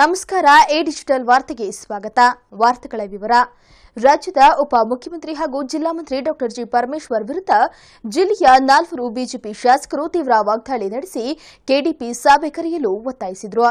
ನಮಸ್ಕಾರ A digital ವಾರ್ತೆಗೆ ಸ್ವಾಗತ ವಾರ್ತೆಗಳ ವಿವರ ರಾಜ್ಯದ ಉಪ ಮುಖ್ಯಮಂತ್ರಿ ಹಾಗೂ ಜಿಲ್ಲಾ ಮಂತ್ರಿ ಡಾ ಜಿ ಪರಮೇಶ್ವರ್ ವಿರುದ್ಧ ಜಿಲ್ಲೆಯ ನಾಲ್ವರು ಬಿಜೆಪಿ ಶಾಸಕರು ತೀವ್ರ ವಾಗ್ದಾಳಿ ನಡೆಸಿ ಕೆಡಿಪಿ ಸಭೆ ಕರೆಯಲು ಒತ್ತಾಯಿಸಿದರು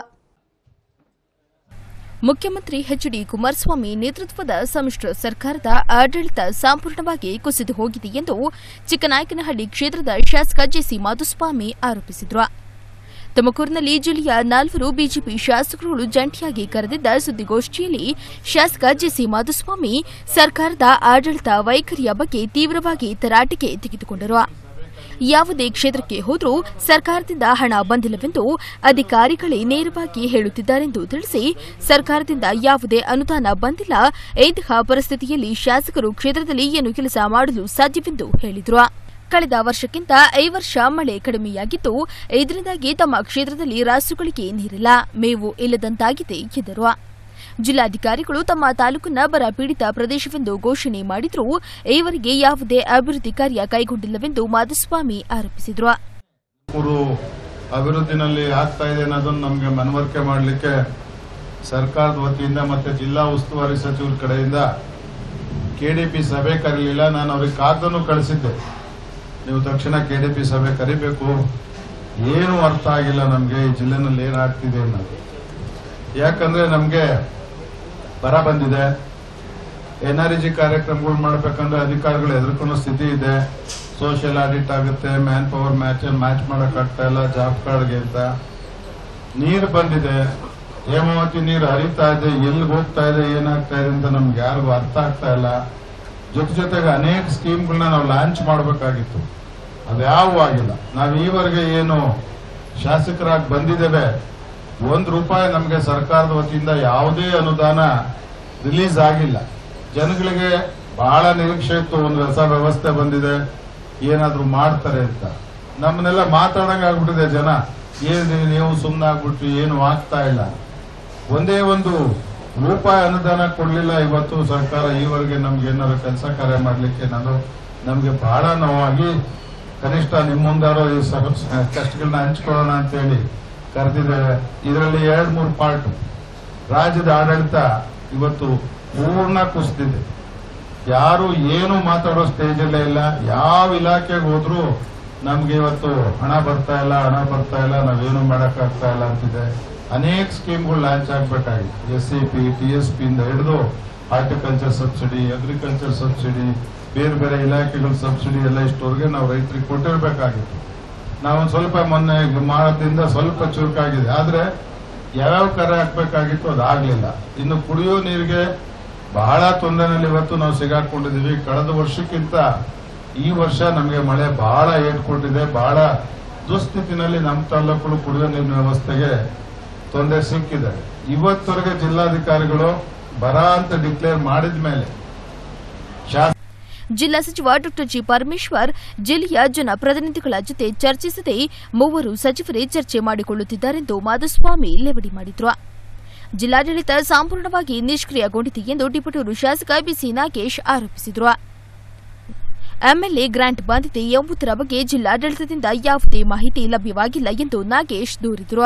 ಮುಖ್ಯಮಂತ್ರಿ ಎಚ್ಡಿ ಕುಮಾರಸ್ವಾಮಿ ನೇತೃತ್ವದ ಸಮ್ಮಿಶ್ರ ಸರ್ಕಾರದ ಆಡಳಿತ ಸಂಪೂರ್ಣವಾಗಿ ಕುಸಿದು ಹೋಗಿದೆ ಎಂದು ಚಿಕ್ಕನಾಯಕನಹಳ್ಳಿ ಕ್ಷೇತ್ರದ ಶಾಸಕ ಜೆಸಿ ಮಾಧುಸ್ವಾಮಿ ಆರೋಪಿಸಿದರು ತುಮಕೂರಿನಲ್ಲಿ ಜಿಲ್ಲೆಯ ನಾಲ್ವರು ಬಿಜೆಪಿ ಶಾಸಕರುಗಳು ಜಂಟಿಯಾಗಿ ಕರೆದಿದ್ದ ಸುದ್ದಿಗೋಷ್ಠಿಯಲ್ಲಿ ಶಾಸಕ ಜೆಸಿ ಮಾಧುಸ್ವಾಮಿ ಸರ್ಕಾರದ ಆಡಳಿತ ವೈಖರಿಯ ಬಗ್ಗೆ ತೀವ್ರವಾಗಿ ತರಾಟೆಗೆ ತೆಗೆದುಕೊಂಡರು ಯಾವುದೇ ಕ್ಷೇತ್ರಕ್ಕೆ ಹೋದರೂ ಸರ್ಕಾರದಿಂದ ಹಣ ಬಂದಿಲ್ಲವೆಂದು ಅಧಿಕಾರಿಗಳೇ ನೇರವಾಗಿ ಹೇಳುತ್ತಿದ್ದಾರೆಂದು ತಿಳಿಸಿ ಸರ್ಕಾರದಿಂದ ಯಾವುದೇ ಅನುದಾನ ಬಂದಿಲ್ಲ ಇಂತಹ ಪರಿಸ್ಥಿತಿಯಲ್ಲಿ ಶಾಸಕರು ಕ್ಷೇತ್ರದಲ್ಲಿ ಏನು ಕೆಲಸ ಮಾಡಲು ಸಾಧ್ಯವೆಂದು ಹೇಳಿದರು ಕಳೆದ ವರ್ಷಕ್ಕಿಂತ ಈ ವರ್ಷ ಮಳೆ ಕಡಿಮೆಯಾಗಿದ್ದು ಇದರಿಂದಾಗಿ ತಮ್ಮ ಕ್ಷೇತ್ರದಲ್ಲಿ ರಾಸುಗಳಿಗೆ ನೀರಿಲ್ಲ ಮೇವು ಇಲ್ಲದಂತಾಗಿದೆ ಎಂದರು ಜಿಲ್ಲಾಧಿಕಾರಿಗಳು ತಮ್ಮ ತಾಲೂಕನ್ನ ಬರ ಪೀಡಿತ ಪ್ರದೇಶವೆಂದು ಘೋಷಣೆ ಮಾಡಿದರೂ ಈವರೆಗೆ ಯಾವುದೇ ಅಭಿವೃದ್ಧಿ ಕಾರ್ಯ ಕೈಗೊಂಡಿಲ್ಲವೆಂದು ಮಾಧುಸ್ವಾಮಿ ಆರೋಪಿಸಿದರು ಮೂರು ಅಭಿವೃದ್ಧಿನಲ್ಲಿ ಆಗ್ತಾ ಇದೆ ಅನ್ನೋದನ್ನು ನಮಗೆ ಮನವರಿಕೆ ಮಾಡಲಿಕ್ಕೆ ಸರ್ಕಾರದ ವತಿಯಿಂದ ಮತ್ತೆ ಜಿಲ್ಲಾ ಉಸ್ತುವಾರಿ ಸಚಿವರ ಕಡೆಯಿಂದ ಕೆಡಿಪಿ ಸಭೆ ಕರೀಲಿಲ್ಲ ನಾನು ಅವ್ರಿಗೆ ಕಾಗದನ್ನು ಕಳಿಸಿದ್ದೆ ನೀವು ತಕ್ಷಣ ಕೆಡಿಪಿ ಸಭೆ ಕರಿಬೇಕು ಏನು ಅರ್ಥ ಆಗಿಲ್ಲ ನಮಗೆ ಈ ಜಿಲ್ಲೆನಲ್ಲಿ ಏನಾಗ್ತಿದೆ ಅನ್ನೋದು ಯಾಕಂದ್ರೆ ನಮಗೆ ಬರ ಬಂದಿದೆ ಎನ್ ಆರ್ ಜಿ ಕಾರ್ಯಕ್ರಮಗಳು ಮಾಡ್ಬೇಕಂದ್ರೆ ಅಧಿಕಾರಿಗಳು ಎದುರ್ಕೊಳ್ಳೋ ಸ್ಥಿತಿ ಇದೆ ಸೋಷಿಯಲ್ ಆಡಿಟ್ ಆಗುತ್ತೆ ಮ್ಯಾನ್ ಪವರ್ ಮ್ಯಾಚ್ ಮ್ಯಾಚ್ ಮಾಡಕ್ಕಾಗ್ತಾ ಇಲ್ಲ ಜಾಬ್ ಕಾರ್ಡ್ಗೆ ಅಂತ ನೀರು ಬಂದಿದೆ ಹೇಮಾವತಿ ನೀರು ಹರಿತಾ ಇದೆ ಎಲ್ಲಿಗೆ ಹೋಗ್ತಾ ಇದೆ ಏನಾಗ್ತಾ ಇದೆ ಅಂತ ನಮ್ಗೆ ಯಾರಿಗೂ ಅರ್ಥ ಆಗ್ತಾ ಇಲ್ಲ ಜೊತೆ ಜೊತೆಗೆ ಅನೇಕ ಸ್ಕೀಮ್ಗಳನ್ನ ನಾವು ಲಾಂಚ್ ಮಾಡಬೇಕಾಗಿತ್ತು ಅದ್ಯಾವೂ ಆಗಿಲ್ಲ ನಾವು ಈವರೆಗೆ ಏನು ಶಾಸಕರಾಗಿ ಬಂದಿದ್ದೇವೆ ಒಂದು ರೂಪಾಯಿ ನಮಗೆ ಸರ್ಕಾರದ ವತಿಯಿಂದ ಯಾವುದೇ ಅನುದಾನ ರಿಲೀಸ್ ಆಗಿಲ್ಲ ಜನಗಳಿಗೆ ಬಹಳ ನಿರೀಕ್ಷೆ ಇತ್ತು ಒಂದು ಹೊಸ ವ್ಯವಸ್ಥೆ ಬಂದಿದೆ ಏನಾದ್ರೂ ಮಾಡ್ತಾರೆ ಅಂತ ನಮ್ಮನ್ನೆಲ್ಲ ಮಾತಾಡಂಗ್ ಆಗ್ಬಿಟ್ಟಿದೆ ಜನ ಏನ್ ನೀವು ಸುಮ್ಮನೆ ಆಗ್ಬಿಟ್ರಿ ಏನು ಆಗ್ತಾ ಇಲ್ಲ ಒಂದೇ ಒಂದು ರೂಪಾಯಿ ಅನುದಾನ ಕೊಡ್ಲಿಲ್ಲ ಇವತ್ತು ಸರ್ಕಾರ ಈವರೆಗೆ ನಮ್ಗೆ ಏನಾದ್ರು ಕೆಲಸ ಕಾರ್ಯ ಮಾಡ್ಲಿಕ್ಕೆ ನಾನು ನಮ್ಗೆ ಬಹಳ ನೋವಾಗಿ ಕನಿಷ್ಠ ನಿಮ್ಮ ಮುಂದಾರೋ ಈ ಸ- ಸ- ಕಷ್ಟಗಳನ್ನ ಹಂಚ್ಕೊಳ್ಳೋಣ ಅಂತೇಳಿ ಕರೆದಿದ್ದೇವೆ ಇದರಲ್ಲಿ ಎರಡ್ ಮೂರು ಪಾರ್ಟ್ ರಾಜ್ಯದ ಆಡಳಿತ ಇವತ್ತು ಪೂರ್ಣ ಕುಸಿದಿದೆ ಯಾರು ಏನು ಮಾತಾಡೋ ಸ್ಟೇಜ್ ಅಲ್ಲೇ ಇಲ್ಲ ಯಾವ ಇಲಾಖೆಗೆ ಹೋದ್ರು ನಮ್ಗೆ ಇವತ್ತು ಹಣ ಬರ್ತಾ ಇಲ್ಲ ಹಣ ಬರ್ತಾ ಇಲ್ಲ ನಾವೇನು ಮಾಡಕ್ಕಾಗ್ತಾ ಇಲ್ಲ ಅಂತಿದೆ ಅನೇಕ ಸ್ಕೀಮ್ಗಳು ಲಾಂಚ್ ಆಗ್ಬೇಕಾಗಿತ್ತು S C P T S P ಇಂದ ಹಿಡಿದು ಹಾರ್ಟಿಕಲ್ಚರ್ ಸಬ್ಸಿಡಿ ಅಗ್ರಿಕಲ್ಚರ್ ಸಬ್ಸಿಡಿ ಬೇರೆ ಬೇರೆ ಇಲಾಖೆಗಳ ಸಬ್ಸಿಡಿ ಎಲ್ಲ ಇಷ್ಟವರೆಗೆ ನಾವು ರೈತರಿಗೆ ಕೊಟ್ಟಿರ್ಬೇಕಾಗಿತ್ತು ನಾವು ಒಂದ್ ಸ್ವಲ್ಪ ಮೊನ್ನೆ ಮಾಡೋದ್ರಿಂದ ಸ್ವಲ್ಪ ಚುರುಕಾಗಿದೆ ಆದ್ರೆ ಯಾವ್ಯಾವ ಕರೆ ಹಾಕ್ಬೇಕಾಗಿತ್ತು ಅದಾಗ್ಲಿಲ್ಲ ಇನ್ನು ಕುಡಿಯೋ ನೀರಿಗೆ ಬಹಳ ತೊಂದರೆನಲ್ಲಿ ಇವತ್ತು ನಾವು ಸಿಗಾಕೊಂಡಿದೀವಿ ಕಳೆದ ವರ್ಷಕ್ಕಿಂತ ಈ ವರ್ಷ ನಮಗೆ ಮಳೆ ಬಹಳ ಏಟ್ಕೊಟ್ಟಿದೆ ಬಹಳ ದುಸ್ಥಿತಿನಲ್ಲಿ ನಮ್ಮ ತಾಲೂಕುಗಳು ಕುಡಿಯೋ ನೀರಿನ ವ್ಯವಸ್ಥೆಗೆ ತೊಂದರೆ ಸಿಕ್ಕಿದೆ ಇವತ್ತವರೆಗೆ ಜಿಲ್ಲಾಧಿಕಾರಿಗಳು ಬರ ಅಂತ ಡಿಕ್ಲೇರ್ ಮಾಡಿದ ಮೇಲೆ ಶಾಸ ಜಿಲ್ಲಾ ಸಚಿವ ಡಾ ಜಿ ಪರಮೇಶ್ವರ್ ಜಿಲ್ಲೆಯ ಜನಪ್ರತಿನಿಧಿಗಳ ಜೊತೆ ಚರ್ಚಿಸದೆ ಮೂವರು ಸಚಿವರೇ ಚರ್ಚೆ ಮಾಡಿಕೊಳ್ಳುತ್ತಿದ್ದಾರೆಂದು ಮಾಧುಸ್ವಾಮಿ ಲೆವಡಿ ಮಾಡಿದ್ರು ಜಿಲ್ಲಾಡಳಿತ ಸಂಪೂರ್ಣವಾಗಿ ನಿಷ್ಕ್ರಿಯಗೊಂಡಿದೆ ಎಂದು ಟಿಪಟೂರು ಶಾಸಕ ಬಿಸಿ ನಾಗೇಶ್ ಆರೋಪಿಸಿದರು ಎಂಎಲ್ಎ ಗ್ರಾಂಟ್ ಬಂದಿದೆ ಎಂಬುದರ ಬಗ್ಗೆ ಜಿಲ್ಲಾಡಳಿತದಿಂದ ಯಾವುದೇ ಮಾಹಿತಿ ಲಭ್ಯವಾಗಿಲ್ಲ ಎಂದು ನಾಗೇಶ್ ದೂರಿದರು